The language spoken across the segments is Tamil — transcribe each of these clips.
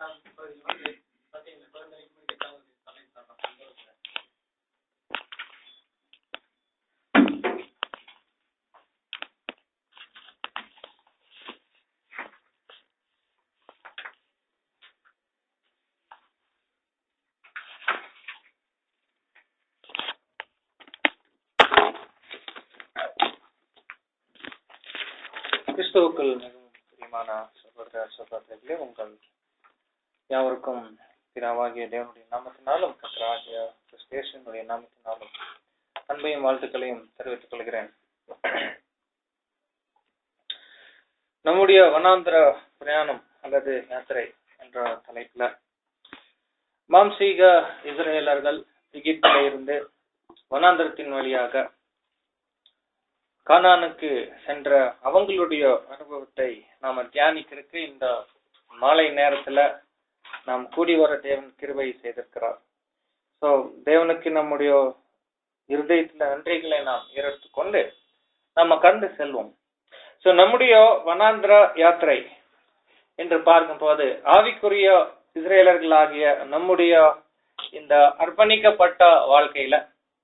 கிறிஸ்துவுக்குள் மிகவும் பிரியமான சகோதர சகோதரிகளே உங்கள் யாவருக்கும் பிதாவாகிய தேவனுடைய நாமத்தினாலும் கத்தராகிய கிறிஸ்தேசனுடைய நாமத்தினாலும் அன்பையும் வாழ்த்துக்களையும் தெரிவித்துக் கொள்கிறேன் நம்முடைய வனாந்திர பிரயாணம் அல்லது யாத்திரை என்ற தலைப்புல மாம்சீக இஸ்ரேலர்கள் எகிப்தில இருந்து வனாந்திரத்தின் வழியாக கானானுக்கு சென்ற அவங்களுடைய அனுபவத்தை நாம தியானிக்கிறதுக்கு இந்த மாலை நேரத்துல நாம் கூடி வர தேவன் கிருபை செய்திருக்கிறார் சோ தேவனுக்கு நம்முடைய இருதயத்துல நன்றிகளை நாம் ஏறெடுத்து கொண்டு நம்ம கண்டு செல்வோம் சோ நம்முடைய வனாந்திர யாத்திரை என்று பார்க்கும்போது ஆவிக்குரிய இஸ்ரேலர்களாகிய நம்முடைய இந்த அர்ப்பணிக்கப்பட்ட வாழ்க்கையில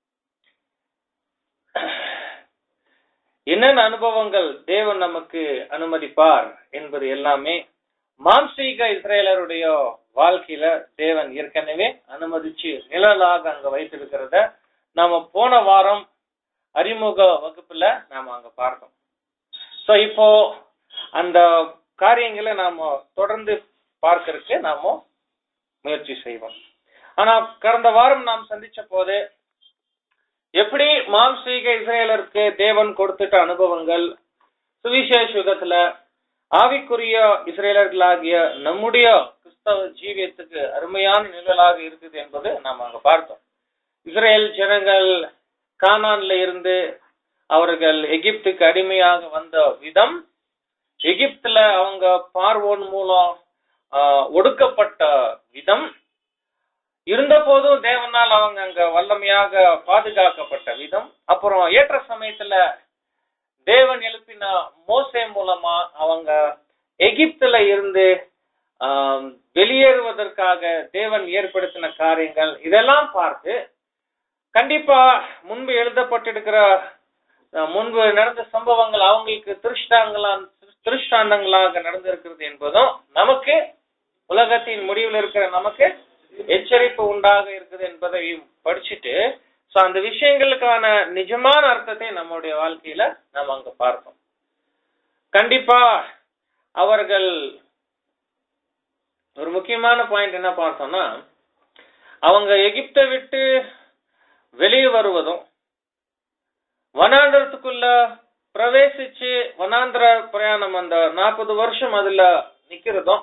என்னென்ன அனுபவங்கள் தேவன் நமக்கு அனுமதிப்பார் என்பது எல்லாமே மாம்சீக இஸ்ரேலருடைய வாழ்க்கையில தேவன் ஏற்கனவே அனுமதிச்சு நிழலாக அங்க வைத்திருக்கிறத நாம போன வாரம் அறிமுக வகுப்புல நாம அங்க பார்த்தோம் சோ இப்போ அந்த காரியங்களை நாம தொடர்ந்து பார்க்கறதுக்கு நாம முயற்சி செய்வோம் ஆனா கடந்த வாரம் நாம் சந்திச்ச போது எப்படி மாம்சீக இஸ்ரேலருக்கு தேவன் கொடுத்துட்ட அனுபவங்கள் சுவிசேஷ யுகத்துல ஆவிக்குரிய இஸ்ரேலர்களாகிய நம்முடைய கிறிஸ்தவ ஜீவியத்துக்கு அருமையான நிழலாக இருக்குது என்பது நாம் அங்க பார்த்தோம் இஸ்ரேல் ஜனங்கள் கானான்ல இருந்து அவர்கள் எகிப்துக்கு அடிமையாக வந்த விதம் எகிப்துல அவங்க பார்வோன் மூலம் ஆஹ், ஒடுக்கப்பட்ட விதம் இருந்த போதும் தேவனால் அவங்க அங்க வல்லமையாக பாதுகாக்கப்பட்ட விதம் அப்புறம் ஏற்ற சமயத்துல தேவன் எழுப்பின மோசே மூலமா அவங்க எகிப்துல இருந்து ஆம், வெளியேறுவதற்காக தேவன் ஏற்படுத்தின காரியங்கள் இதெல்லாம் பார்த்து கண்டிப்பா முன்பு எழுதப்பட்டிருக்கிற அஹ், முன்பு நடந்த சம்பவங்கள் அவங்களுக்கு திருஷ்டாங்களா திருஷ்டாண்டங்களாக நடந்திருக்கிறது என்பதும் நமக்கு உலகத்தின் முடிவில் இருக்கிற நமக்கு எச்சரிப்பு உண்டாக இருக்குது என்பதையும் படிச்சுட்டு சோ அந்த விஷயங்களுக்கான நிஜமான அர்த்தத்தை நம்முடைய வாழ்க்கையில நாம் அங்க பார்த்தோம் கண்டிப்பா அவர்கள் ஒரு முக்கியமான பாயிண்ட் என்ன பார்த்தோம்னா அவங்க எகிப்தை விட்டு வெளியே வருவதும் வனாந்திரத்துக்குள்ள பிரவேசிச்சு வனாந்திர பிரயாணம் அந்த நாற்பது வருஷம் அதுல நிக்கிறதும்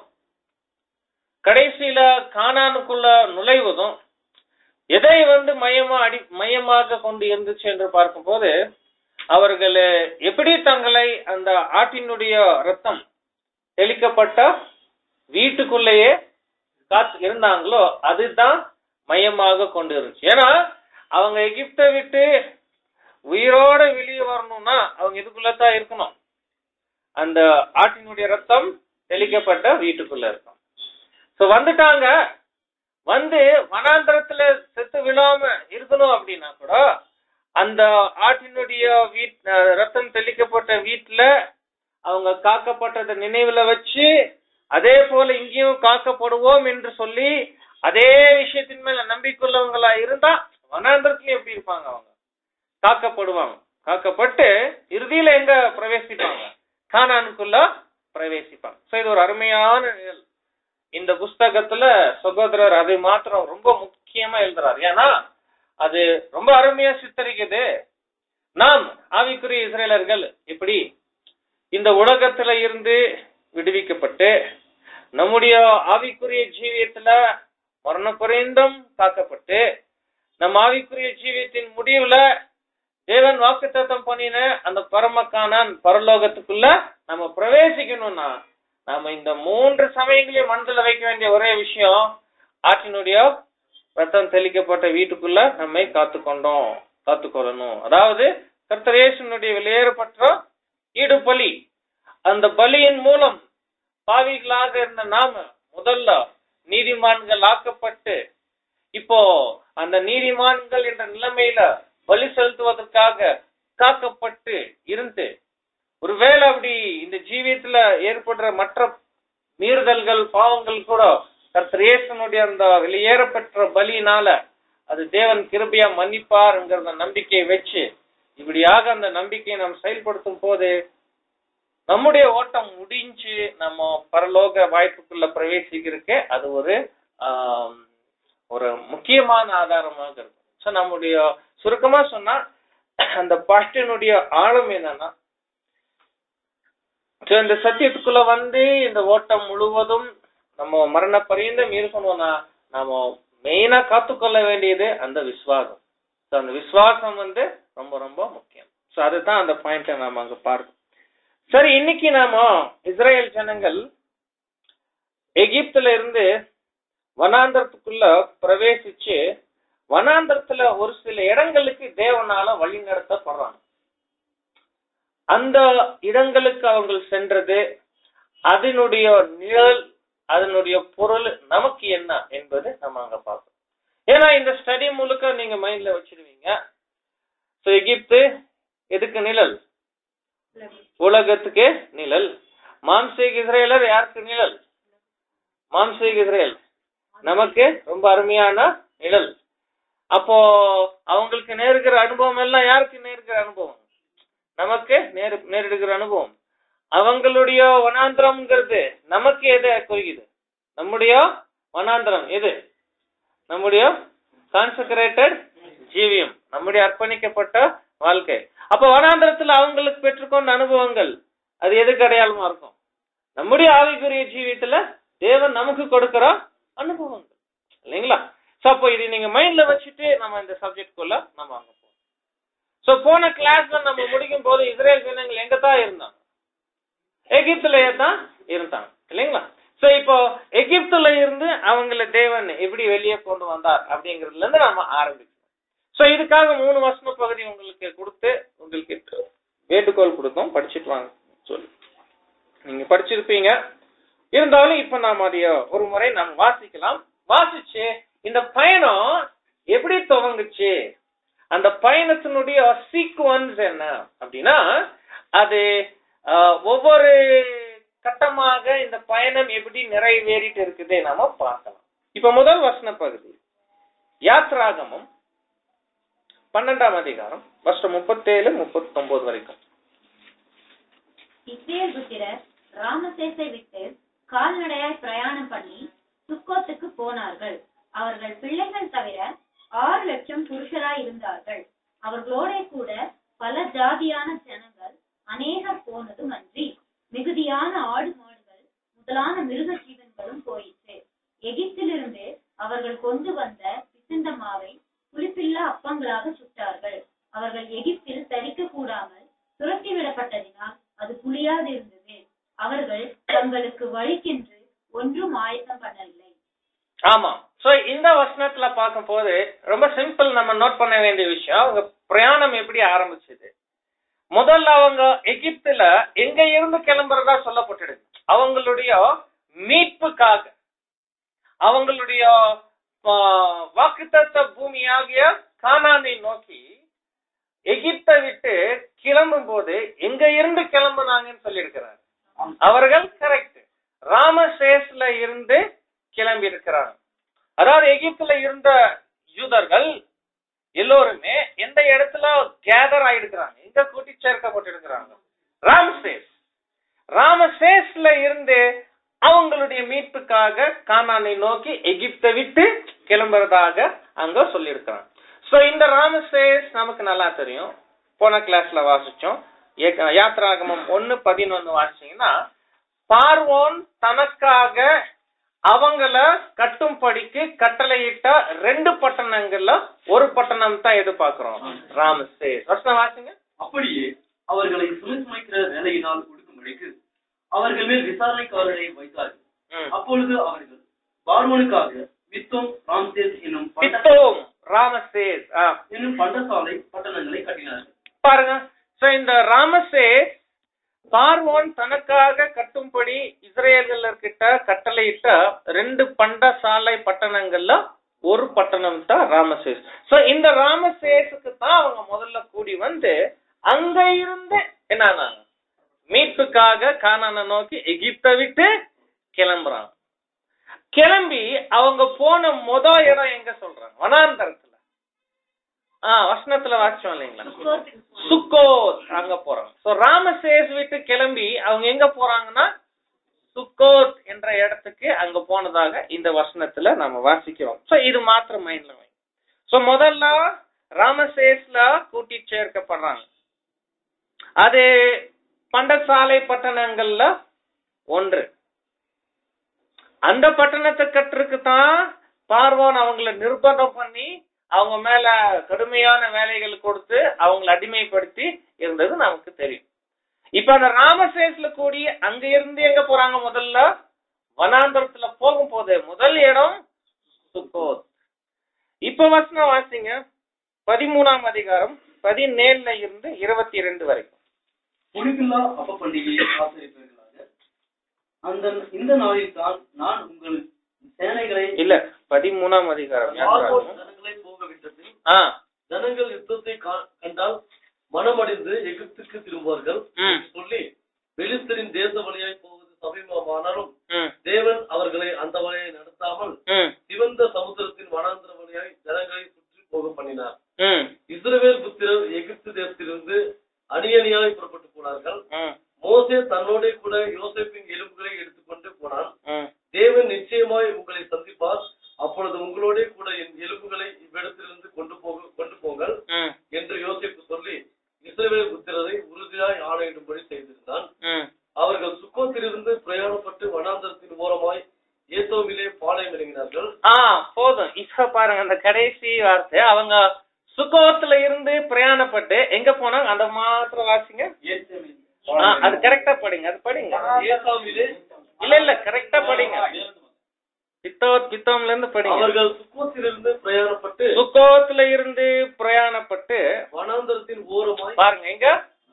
கடைசியில கானானுக்குள்ள நுழைவதும் எதை வந்து மையமா அடி மையமாக கொண்டு இருந்துச்சு என்று பார்க்கும்போது அவர்கள் எப்படி தங்களை அந்த ஆட்டினுடைய ரத்தம் தெளிக்கப்பட்ட வீட்டுக்குள்ளேயே காத்து இருந்தாங்களோ அதுதான் மையமாக கொண்டு இருந்துச்சு ஏன்னா அவங்க எகிப்தை விட்டு உயிரோட வெளியே வரணும்னா அவங்க இதுக்குள்ளதான் இருக்கணும் அந்த ஆட்டினுடைய ரத்தம் தெளிக்கப்பட்ட வீட்டுக்குள்ள இருக்கும் சோ வந்துட்டாங்க வந்து வனாந்திரத்துல செத்து விழாம இருக்கணும் அப்படின்னா கூட அந்த ஆட்டினுடைய வீட் அஹ் ரத்தம் தெளிக்கப்பட்ட வீட்டுல அவங்க காக்கப்பட்டதை நினைவுல வச்சு அதே போல இங்கேயும் காக்கப்படுவோம் என்று சொல்லி அதே விஷயத்தின் மேல நம்பிக்கையுள்ளவங்களா இருந்தா வனாந்திரத்திலயும் எப்படி இருப்பாங்க அவங்க காக்கப்படுவாங்க காக்கப்பட்டு இறுதியில எங்க பிரவேசிப்பாங்க கானானுக்குள்ள பிரவேசிப்பாங்க சோ இது ஒரு அருமையான நிழல் இந்த புஸ்தகத்துல சகோதரர் அது மாத்திரம் ரொம்ப முக்கியமா எழுதுறாரு ஏன்னா அது ரொம்ப அருமையா சித்தரிக்குது நாம் ஆவிக்குரிய இஸ்ரேலர்கள் எப்படி இந்த உலகத்துல இருந்து விடுவிக்கப்பட்டு நம்முடைய ஆவிக்குரிய ஜீவியத்துல மரண குறைந்தும் காக்கப்பட்டு நம் ஆவிக்குரிய ஜீவியத்தின் முடிவுல தேவன் வாக்குத்தத்தம் பண்ணின அந்த பரமக்கானான் பரலோகத்துக்குள்ள நம்ம பிரவேசிக்கணும்னா நாம இந்த மூன்று சமயங்களையும் மனதுல வைக்க வேண்டிய ஒரே விஷயம் ஆற்றினுடைய ரத்தம் தெளிக்கப்பட்ட வீட்டுக்குள்ள நம்மை காத்துக்கொண்டோம் காத்துக்கொள்ளணும் அதாவது கர்த்தர் இயேசுனுடைய வெளியேறப்பட்ட ஈடு பலி அந்த பலியின் மூலம் பாவிகளாக இருந்த நாம முதல்ல நீதிமான்கள் ஆக்கப்பட்டு இப்போ அந்த நீதிமான்கள் என்ற நிலைமையில பலி செலுத்துவதற்காக காக்கப்பட்டு இருந்து ஒருவேளை அப்படி இந்த ஜீவியத்துல ஏற்படுற மற்ற மீறுதல்கள் பாவங்கள் கூட கர்த்தர் இயேசுனுடைய அந்த வெளியேறப்பெற்ற பலியினால அது தேவன் கிருபையா மன்னிப்பாருங்கிற நம்பிக்கையை வச்சு இப்படியாக அந்த நம்பிக்கையை நாம் செயல்படுத்தும் போது நம்முடைய ஓட்டம் முடிஞ்சு நம்ம பரலோக வாய்ப்புக்குள்ள பிரவேசிக்கிறதுக்கு அது ஒரு ஆம், ஒரு முக்கியமான ஆதாரமாக இருக்கும் ஸோ நம்முடைய சுருக்கமா சொன்னா அந்த பாட்டினுடைய ஆழம் என்னன்னா ஸோ இந்த சத்தியத்துக்குள்ள வந்து இந்த ஓட்டம் முழுவதும் நம்ம மரண பரியந்தம் இருக்கணும்னா நாம மெயினா காத்துக்கொள்ள வேண்டியது அந்த விசுவாசம் ஸோ அந்த விசுவாசம் வந்து ரொம்ப ரொம்ப முக்கியம் ஸோ அதுதான் அந்த பாயிண்ட்டை நாம அங்க பார்க்கணும் சரி இன்னைக்கு நாம இஸ்ரேல் ஜனங்கள் எகிப்துல இருந்து வனாந்தரத்துக்குள்ள பிரவேசிச்சு வனாந்தரத்துல ஒரு சில இடங்களுக்கு தேவனால வழி நடத்தப்படுறாங்க அந்த இடங்களுக்கு அவர்கள் சென்றது அதனுடைய நிழல் அதனுடைய பொருள் நமக்கு என்ன என்பது நம்ம அங்க பார்ப்போம் ஏன்னா இந்த ஸ்டடி முழுக்க நீங்க மைண்ட்ல வச்சிருவீங்க So, எகிப்து எதுக்கு நிழல் உலகத்துக்கு நிழல் மாம்சீக இஸ்ரேலர் யாருக்கு நிழல் மாம்சீக இஸ்ரேல் நமக்கு ரொம்ப அருமையான நிழல் அப்போ அவங்களுக்கு நேருகிற அனுபவம் எல்லாம் யாருக்கு நேருகிற அனுபவம் நமக்கு நேரு நேரிடுகிற அனுபவம் அவங்களுடைய வனாந்திரம்ங்கிறது நமக்கு எதை குறிக்குது நம்முடைய வனாந்திரம் எது நம்முடைய கான்செக்ரேட்டட் ஜீவியம் நம்முடைய அர்ப்பணிக்கப்பட்ட வாழ்க்கை அப்ப வனாந்திரத்துல அவங்களுக்கு பெற்றுக்கொண்ட அனுபவங்கள் அது எதுக்கு அடையாளமா இருக்கும் நம்முடைய ஆவிக்குரிய ஜீவியத்துல தேவன் நமக்கு கொடுக்கிற அனுபவங்கள் இல்லைங்களா சோ அப்போ இது நீங்க மைண்ட்ல வச்சுட்டு நம்ம இந்த சப்ஜெக்ட் குள்ள நம்ம அங்க போவோம் சோ போன கிளாஸ்ல நம்ம முடிக்கும் போது இஸ்ரேல் ஜனங்கள் எங்க தான் இருந்தாங்க எகிப்துலயே தான் இருந்தாங்க இல்லைங்களா சோ இப்போ எகிப்துல இருந்து அவங்கள தேவன் எப்படி வெளியே கொண்டு வந்தார் அப்படிங்கறதுல இருந்து நாம ஆரம்பிக்கணும் சோ இதுக்காக மூணு வசன பகுதி உங்களுக்கு கொடுத்து உங்களுக்கு வேண்டுகோள் கொடுத்தோம் படிச்சுட்டு வாங்க சொல்லி நீங்க படிச்சிருப்பீங்க இருந்தாலும் இப்ப நாம அதைய ஒரு முறை நாம் வாசிக்கலாம் வாசிச்சு இந்த பயணம் எப்படி துவங்குச்சு அந்த பயணத்தினுடைய சீக்வன்ஸ் என்ன அப்படின்னா அது ஆஹ், ஒவ்வொரு கட்டமாக இந்த பயணம் எப்படி நிறைவேறிட்டு இருக்குது நாம பார்க்கலாம் இப்ப முதல் வசன பகுதி யாத்ராகமம் பன்னெண்டாம் அதிகாரம் வருஷம் முப்பத்தேழு முப்பத்தொன்பது வரைக்கும் இஸ்ரேல் புத்திரர் ராமசேசை விட்டு கால்நடையாய் பிரயாணம் பண்ணி சுக்கோத்துக்கு போனார்கள் அவர்கள் பிள்ளைகள் தவிர ஆறு லட்சம் புருஷராய் இருந்தார்கள் அவர்களோட கூட பல ஜாதியான ஜனங்கள் அநேகர் போனதும் அன்றி மிகுதியான ஆடு மாடுகள் முதலான மிருக ஜீவன்களும் போயிற்று எகிப்திலிருந்து அவர்கள் கொண்டு வந்த பிசைந்த மாவை புளிப்பில்லா அப்பங்களாக சுட்டார்கள் அவர்கள் எகிப்தில் தரிக்க கூடாமல் துரத்தி விடப்பட்டதினால் அது புளியாது இருந்தது அவர்கள் தங்களுக்கு வழிக்கென்று ஒன்றும் ஆயத்தம் பண்ணவில்லை ஆமா சோ இந்த வசனத்துல பார்க்கும் போது ரொம்ப சிம்பிள் நம்ம நோட் பண்ண வேண்டிய விஷயம் அவங்க பிரயாணம் எப்படி ஆரம்பிச்சது முதல்ல அவங்க எகிப்துல எங்க இருந்து கிளம்புறதா சொல்லப்பட்டிருக்கு அவங்களுடைய மீட்புக்காக அவங்களுடைய ஆஹ், வாக்குத்தத்த பூமியாகிய கானானை நோக்கி எகிப்தை விட்டு கிளம்பும் போது எங்க இருந்து கிளம்புனாங்கன்னு சொல்லியிருக்கிறார் அவர்கள் கரெக்ட் ராமசேஸ்ல இருந்து கிளம்பி இருக்கிறாங்க அதாவது எகிப்துல இருந்த யூதர்கள் எல்லோருமே எந்த இடத்துல கேதர் ஆயிடுக்கிறாங்க எங்க கூட்டி சேர்க்கப்பட்டிருக்கிறாங்க ராமசேஸ் ராமசேஸ்ல இருந்து அவங்களுடைய மீட்புக்காக கானானை நோக்கி எகிப்தை விட்டு கிளம்புறதாக அங்க சொல்லியிருக்கிறாங்க சோ இந்த ராமசேஸ் நமக்கு நல்லா தெரியும் போன கிளாஸ்ல வாசிச்சோம் ஏ- யாத்ராகமம் ஒன்னு பதினொன்னு வாசிச்சீங்கன்னா பார்வோன் தனக்காக அவங்கள கட்டும்படிக்கு கட்டளையிட்ட ரெண்டு பட்டணங்கள்ல ஒரு பட்டணம் தான் எதிர்பார்க்கிறோம் ராமசேஸ் வசனம் வாசிங்க அப்படியே அவர்களை சுமை சுமைக்கிற வேலையினால் ஒடுக்கும்படிக்கு அவர்கள் மேல் விசாரணைக்காரரை வைத்தார்கள் ம். அப்பொழுது அவர்கள் பார்வோனுக்காக வித்தோம் ராம்சேஸ் என்னும் பண்ட- பித்தோம் ராமசேஸ் ஆ என்னும் பண்டசாலை பட்டணங்களை கட்டினார்கள் பாருங்க சோ இந்த ராமசேஸ் பார்வோன் தனக்காக கட்டும்படி இஸ்ரேலர்கிட்ட கட்டளையிட்ட ரெண்டு பண்டசாலை பட்டணங்கள்ல ஒரு பட்டணம் தான் ராமசேஸ் சோ இந்த ராமசேஸுக்கு தான் அவங்க முதல்ல கூடி வந்து அங்க இருந்து என்னன்னாங்க மீட்புக்காக கானானை நோக்கி எகிப்தை விட்டு கிளம்புறாங்க கிளம்பி அவங்க போன முத இடம் எங்க சொல்றாங்க வனாந்தரத்துல ஆஹ் வசனத்துல வாசிச்சோம் இல்லைங்களா சுக்கோத் அங்க போறாங்க சோ ராமசேஸ் விட்டு கிளம்பி அவங்க எங்க போறாங்கன்னா சுக்கோத் என்ற இடத்துக்கு அங்க போனதாக இந்த வசனத்துல நம்ம வாசிக்கிறோம் சோ இது மாத்திரம் மைண்ட்ல வை சோ முதல்ல ராமசேஸ்ல கூட்டி சேர்க்கப்படுறாங்க அது பண்டசாலை பட்டணங்கள்ல ஒன்று அந்த பட்டணத்தை கட்டுறதுக்கு தான் பார்வோன் அவங்கள நிர்பந்தம் பண்ணி அவங்க மேல கடுமையான வேலைகள் கொடுத்து அவங்கள அடிமைப்படுத்தி இருந்தது நமக்கு தெரியும் இப்ப அந்த ராமசேஸ்ல கூடி அங்க இருந்து எங்க போறாங்க முதல்ல வனாந்தரத்துல போகும்போது முதல் இடம் சுக்கோத் இப்ப வசனம் வாசிங்க பதிமூணாம் அதிகாரம் பதினேழுல இருந்து இருபத்தி ரெண்டு வரைக்கும் புளிப்பில்லா அப்ப பண்டிகையை ஆசரிப்பீர்களாக அந்த இந்த நாளில் தான் நான் உங்கள் சேனைகளை இல்ல பதிமூணாம் அதிகாரம் பார்வோன் யாத்திராகமம். ஜனங்களை போக விட்டது ஆ ஜனங்கள் யுத்தத்தை கா- கண்டால் மனமடைந்து எகிப்துக்கு திரும்புவார்கள் ம். என்று சொல்லி பெலிஸ்தரின் தேச வழியாய் போவது சமீபமானாலும் ம் தேவன் அவர்களை அந்த வழியை நடத்தாமல் ம் சிவந்த சமுத்திரத்தின் வனாந்திர வழியாய் ஜனங்களை சுற்றி போக பண்ணினார் ம் இஸ்ரவேல் புத்திரர் எகிப்து தேசத்திலிருந்து அணி அணியாய் புறப்பட்டு போனார்கள் ம் மோசே தன்னோட கூட யோசேப்பின் எலும்புகளை எடுத்துக்கொண்டு போனான் ம் தேவன் நிச்சயமாய் உங்களை சந்திப்பார் அப்பொழுது உங்களோட கூட என் எலும்புகளை இவ்விடத்திலிருந்து கொண்டு போக கொண்டு போங்கள் ம் என்று யோசிப்பு சொல்லி இஸ்ரவேல் புத்திரரை உறுதியாய் ஆணையிடும்படி செய்திருந்தான் ம் அவர்கள் சுக்கோத்திலிருந்து பிரயாணப்பட்டு வனாந்தரத்தின் ஓரமாய் ஏத்தோவிலே பாளையம் இறங்கினார்கள் ஆ போதும் இப்ப பாருங்க அந்த கடைசி வார்த்தை அவங்க சுகோத்துல இருந்து பிரயாணப்பட்டு எங்க போனாங்க அந்த மாத்திரம் வாசிங்க ஆ, அது கரெக்டா படிங்க அது படிங்க ஏசாவிலே இல்ல இல்ல கரெக்டா படிங்க பித்தோத் பித்தோம்ல இருந்து படிங்க அவர்கள் சுக்கோத்திலிருந்து பிரயாணப்பட்டு சுக்கோத்துல இருந்து பிரயாணப்பட்டு வனாந்தரத்தின் ஓரமாய் பாருங்க எங்க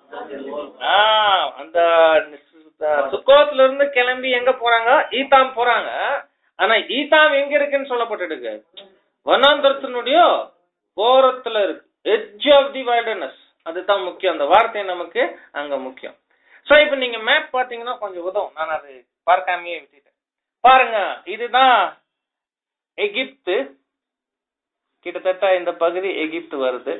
ஆ அந்த சுக்கோத்துல இருந்து கிளம்பி எங்க போறாங்க ஈத்தாம் போறாங்க ஆனா ஈத்தாம் எங்க இருக்குன்னு சொல்லப்பட்டிருக்கு வனாந்தரத்தினுடைய ஓரத்துல இருக்கு எட்ஜ் ஆஃப் தி வைல்டர்னஸ் அதுதான் முக்கியம் அந்த வார்த்தை நமக்கு அங்க முக்கியம் சோ இப்ப நீங்க மேப் பாத்தீங்கன்னா கொஞ்சம் உதவும் நான் அது பார்க்காமயே விட்டுட்டேன் பாருங்க இதுதான் எகிப்து கிட்டத்தட்ட இந்த பகுதி எகிப்து வருது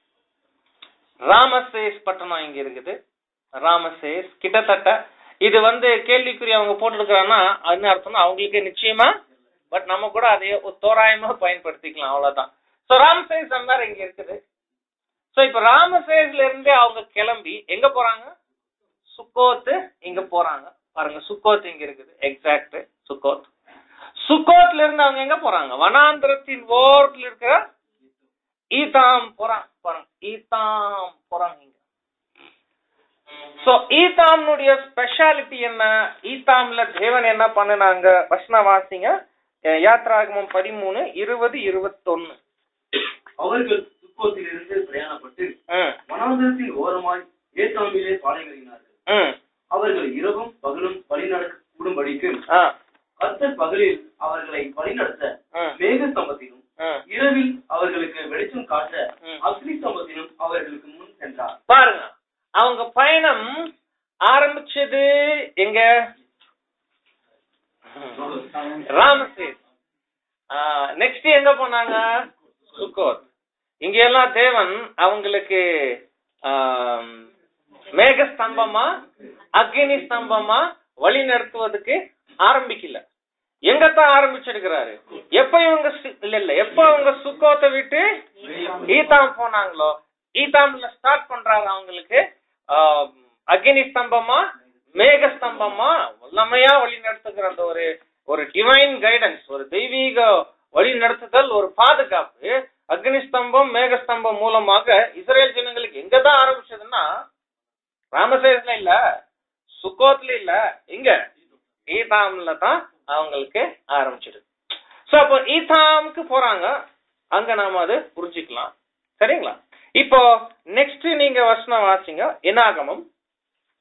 ராமசேஸ் பட்டணம் இங்க இருக்குது ராமசேஸ் கிட்டத்தட்ட இது வந்து கேள்விக்குறி அவங்க போட்டுருக்காங்கன்னா என்ன அர்த்தம்னா அவங்களுக்கு நிச்சயமா பட் நம்ம கூட அதையே ஒரு தோராயமா பயன்படுத்திக்கலாம் அவ்வளவுதான் சோ ராமசேஸ் அந்த மாதிரி இங்க இருக்குது சோ இப்ப ராமசேஸ்ல இருந்து அவங்க கிளம்பி எங்க போறாங்க சுக்கோத்து இங்க போறாங்க பாருங்க சுக்கோத் இங்க இருக்குது எக்ஸாக்ட் சுக்கோத் சுக்கோத்ல இருந்து அவங்க எங்க போறாங்க வனாந்திரத்தின் ஓரத்துல இருக்கிற ஈதாம் போறாங்க பாருங்க ஈதாம் போறாங்க இங்க சோ ஈதாம்னுடைய ஸ்பெஷாலிட்டி என்ன ஈதாம்ல தேவன் என்ன பண்ணுனாங்க வசன வாசிங்க அஹ் யாத்ராகமம் பதிமூணு இருபது இருபத்தொன்னு அவர்கள் சுக்கோத்திலிருந்து பிரயாணப்பட்டு ம் வனாந்தரத்தின் ஓரமாய் ஏத்தாமிலே பாளையங்களினார்கள் ம் அவர்கள் இரவும் பகலும் வழிநடக்க கூடும்படிக்கு ஆ கர்த்தர் பகலில் அவர்களை வழிநடத்த ம் மேக ஸ்தம்பத்திலும் ம் இரவில் அவர்களுக்கு வெளிச்சம் காட்ட ம். அக்னி ஸ்தம்பத்திலும் அவர்களுக்கு முன் சென்றார் பாருங்க அவங்க பயணம் ஆரம்பிச்சது எங்க ராமசேஸ் நெக்ஸ்ட் எங்க போனாங்க சுக்கோத் இங்க எல்லாம் தேவன் அவங்களுக்கு ஆம், மேக ஸ்தம்பமா அக்னி ஸ்தம்பமா வழி நடத்துவதற்கு ஆரம்பிக்கல எங்கத்தான் ஆரம்பிச்சிருக்கிறாரு எப்ப இவங்க சு- இல்ல இல்ல எப்ப அவங்க சுக்கோத்தை விட்டு ஈதாம் போனாங்களோ ஈதாம்ல ஸ்டார்ட் பண்றாங்க அவங்களுக்கு ஆம், அக்னி ஸ்தம்பமா மேக ஸ்தம்பமா வல்லமையா வழி நடத்துகிற அந்த ஒரு ஒரு டிவைன் கைடன்ஸ் ஒரு தெய்வீக வழி நடத்துதல் ஒரு பாதுகாப்பு அக்னி ஸ்தம்பம் மேக ஸ்தம்பம் மூலமாக இஸ்ரேல் ஜனங்களுக்கு எங்கதான் ஆரம்பிச்சதுன்னா ராமசேஸ்ல இல்ல சுக்கோத்ல இல்ல இங்க ஈதாம்ல தான் அவங்களுக்கு ஆரம்பிச்சிடுது சோ அப்போ ஈதாம்க்கு போறாங்க அங்க நாம அது புரிஞ்சுக்கலாம் சரிங்களா இப்போ நெக்ஸ்ட் நீங்க வசனம் வாசிங்க என்னாகமம்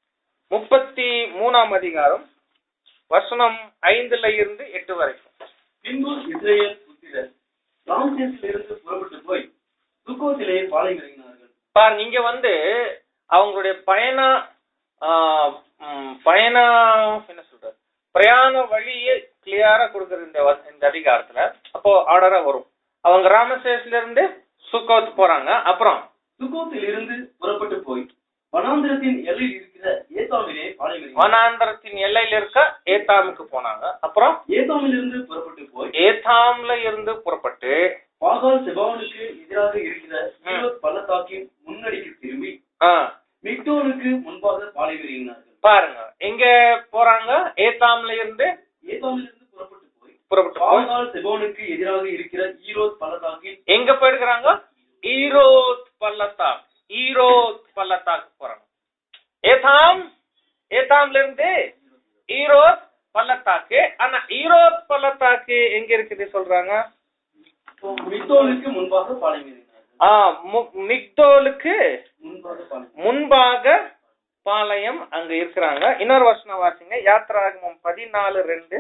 முப்பத்தி மூணாம் அதிகாரம் வசனம் ஐந்துல இருந்து எட்டு வரைக்கும் பின்பு இஸ்ரேல் புத்திரர் ராம்சேஸிலிருந்து புறப்பட்டு போய் சுக்கோத்திலே பாலை இறங்கினார்கள் பாருங்க இங்க வந்து அவங்களுடைய பயண ஆஹ், ம், பயண என்ன சொல்றது பிரயாண வழியை கிளியரா கொடுக்குற இந்த வ- இந்த அதிகாரத்துல அப்போ ஆர்டரா வரும் அவங்க ராமசேஸ்ல இருந்து சுக்கோத் போறாங்க அப்புறம் சுக்கோத்திலிருந்து புறப்பட்டு போய் வனாந்திரத்தின் எல்லையில் இருக்கிற ஏத்தாமிலே பாலை இறங்கினார்கள் வனாந்தரத்தின் எல்லையில இருக்க ஏத்தாமுக்கு போனாங்க அப்புறம் ஏத்தாமிலிருந்து புறப்பட்டு போய் ஏத்தாம்ல இருந்து புறப்பட்டு பாகால் செபாவனுக்கு எதிராக இருக்கிற ஈரோத் பள்ளத்தாக்கின் முன்னடிக்கு திரும்பி ஆஹ், மிக்டோனுக்கு முன்பாக பாலை இறங்கினார்கள் பாருங்க எங்க போறாங்க ஏத்தாம்ல இருந்து ஏத்தாமிலிருந்து புறப்பட்டு போய் புறப்பட்டு போய் பாகால் செபாவனுக்கு எதிராக இருக்கிற ஈரோத் பள்ளத்தாக்கின் எங்க போயிருக்கிறாங்க ஈரோத் பள்ளத்தாக் ஈரோத் பள்ளத்தாக்கு போறாங்க ஏதாம் ஏதாம்ல இருந்து ஈரோத் பள்ளத்தாக்கு ஆனா ஈரோத் பள்ளத்தாக்கு எங்க இருக்குது சொல்றாங்க மிக்டோனுக்கு முன்பாக பாலை இறங்கினார்கள் ஆ மு- மிக்தோலுக்கு முன்பாக பாலை முன்பாக பாளையம் அங்க இருக்கிறாங்க இன்னொரு வருஷம் வாசிங்க யாத்ராகமம் பதினாலு ரெண்டு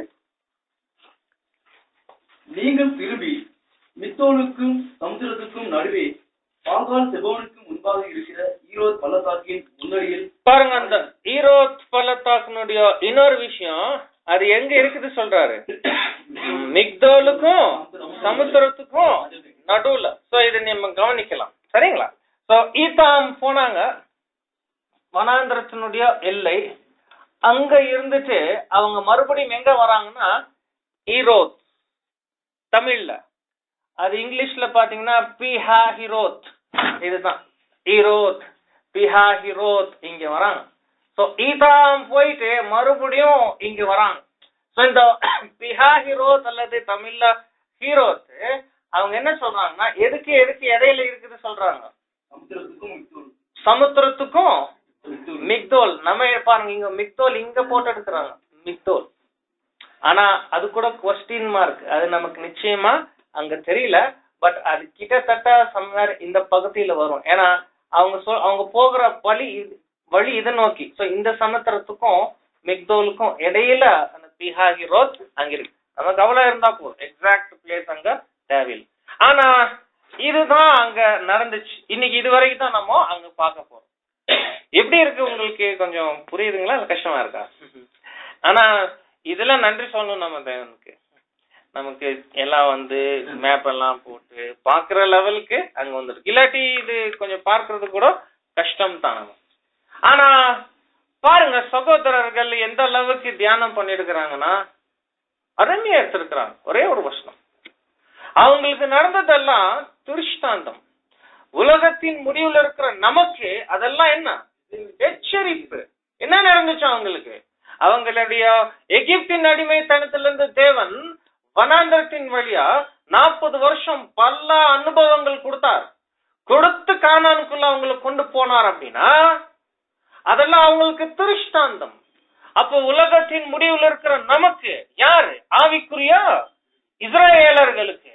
நீங்கள் திரும்பி மித்தோனுக்கும் சமுத்திரத்துக்கும் நடுவே பாகால் செபோனுக்கு முன்பாக இருக்கிற ஈரோத் பள்ளத்தாக்கின் முன்னடியில் பாருங்க அந்த ஈரோத் பள்ளத்தாக்கினுடைய இன்னொரு விஷயம் அது எங்க இருக்குது சொல்றாரு மிக்தோலுக்கும் சமுத்திரத்துக்கும் நடுவுல சோ இதை நம்ம கவனிக்கலாம் சரிங்களா சோ ஈத்தாம் போனாங்க வனாந்திரத்தினுடைய எல்லை அங்க இருந்துட்டு அவங்க மறுபடியும் எங்க வராங்கன்னா ஈரோத் தமிழ்ல அது இங்கிலீஷ்ல பாத்தீங்கன்னா பிஹா ஹிரோத் இதுதான் ஈரோத் பிஹா ஹிரோத் இங்க வராங்க சோ ஈதாம் போயிட்டு மறுபடியும் இங்க வராங்க சோ இந்த பிஹா ஹிரோத் அல்லது தமிழ்ல ஹீரோத் அவங்க என்ன சொல்றாங்கன்னா எதுக்கு எதுக்கு இடையில இருக்குது சொல்றாங்க சமுத்திரத்துக்கும் மித்தோன் சமுத்திரத்துக்கும் மிக்தோல் நம்ம பாருங்க இங்க மிக்தோல் இங்க போட்டு எடுக்கிறாங்க மிக்தோல் ஆனா அது கூட கொஸ்டின் மார்க் அது நமக்கு நிச்சயமா அங்க தெரியல பட் அது கிட்டத்தட்ட சம்வேர் இந்த பகுதியில வரும் ஏன்னா அவங்க சொல் அவங்க போகிற வழி இது- வழி இதை நோக்கி சோ இந்த சமுத்திரத்துக்கும் மிக்தோலுக்கும் இடையில அந்த பிஹாகி ரோத் அங்க இருக்கு நம்ம கவலை இருந்தா போதும் எக்ஸாக்ட் பிளேஸ் அங்க தேவையில்லை ஆனா இதுதான் அங்க நடந்துச்சு இன்னைக்கு இது வரைக்கும் தான் நம்ம அங்க பார்க்க போறோம் எப்படி இருக்கு உங்களுக்கு கொஞ்சம் புரியுதுங்களா இல்ல கஷ்டமா இருக்கா ஆனா இதெல்லாம் நன்றி சொல்லணும் நம்ம தேவனுக்கு நமக்கு எல்லாம் வந்து மேப் எல்லாம் போட்டு பாக்குற லெவலுக்கு அங்க வந்துருக்கு இல்லாட்டி இது கொஞ்சம் பார்க்கிறது கூட கஷ்டம் தான் நம்ம ஆனா பாருங்க சகோதரர்கள் எந்த அளவுக்கு தியானம் பண்ணிருக்கிறாங்கன்னா அருமையா எடுத்திருக்கிறாங்க ஒரே ஒரு வருஷம் அவங்களுக்கு நடந்ததெல்லாம் திருஷ்டாந்தம் உலகத்தின் முடிவுல இருக்கிற நமக்கு அதெல்லாம் என்ன எச்சரிப்பு என்ன நடந்துச்சு அவங்களுக்கு அவங்களுடைய எகிப்தின் அடிமைத்தனத்திலிருந்து தேவன் வனாந்தரத்தின் வழியா நாற்பது வருஷம் பல அனுபவங்கள் கொடுத்தார் கொடுத்து கானானுக்குள்ள அவங்களை கொண்டு போனார் அப்படின்னா அதெல்லாம் அவங்களுக்கு திருஷ்டாந்தம் அப்போ உலகத்தின் முடிவுல இருக்கிற நமக்கு யாரு ஆவிக்குரியா இஸ்ரேலர்களுக்கு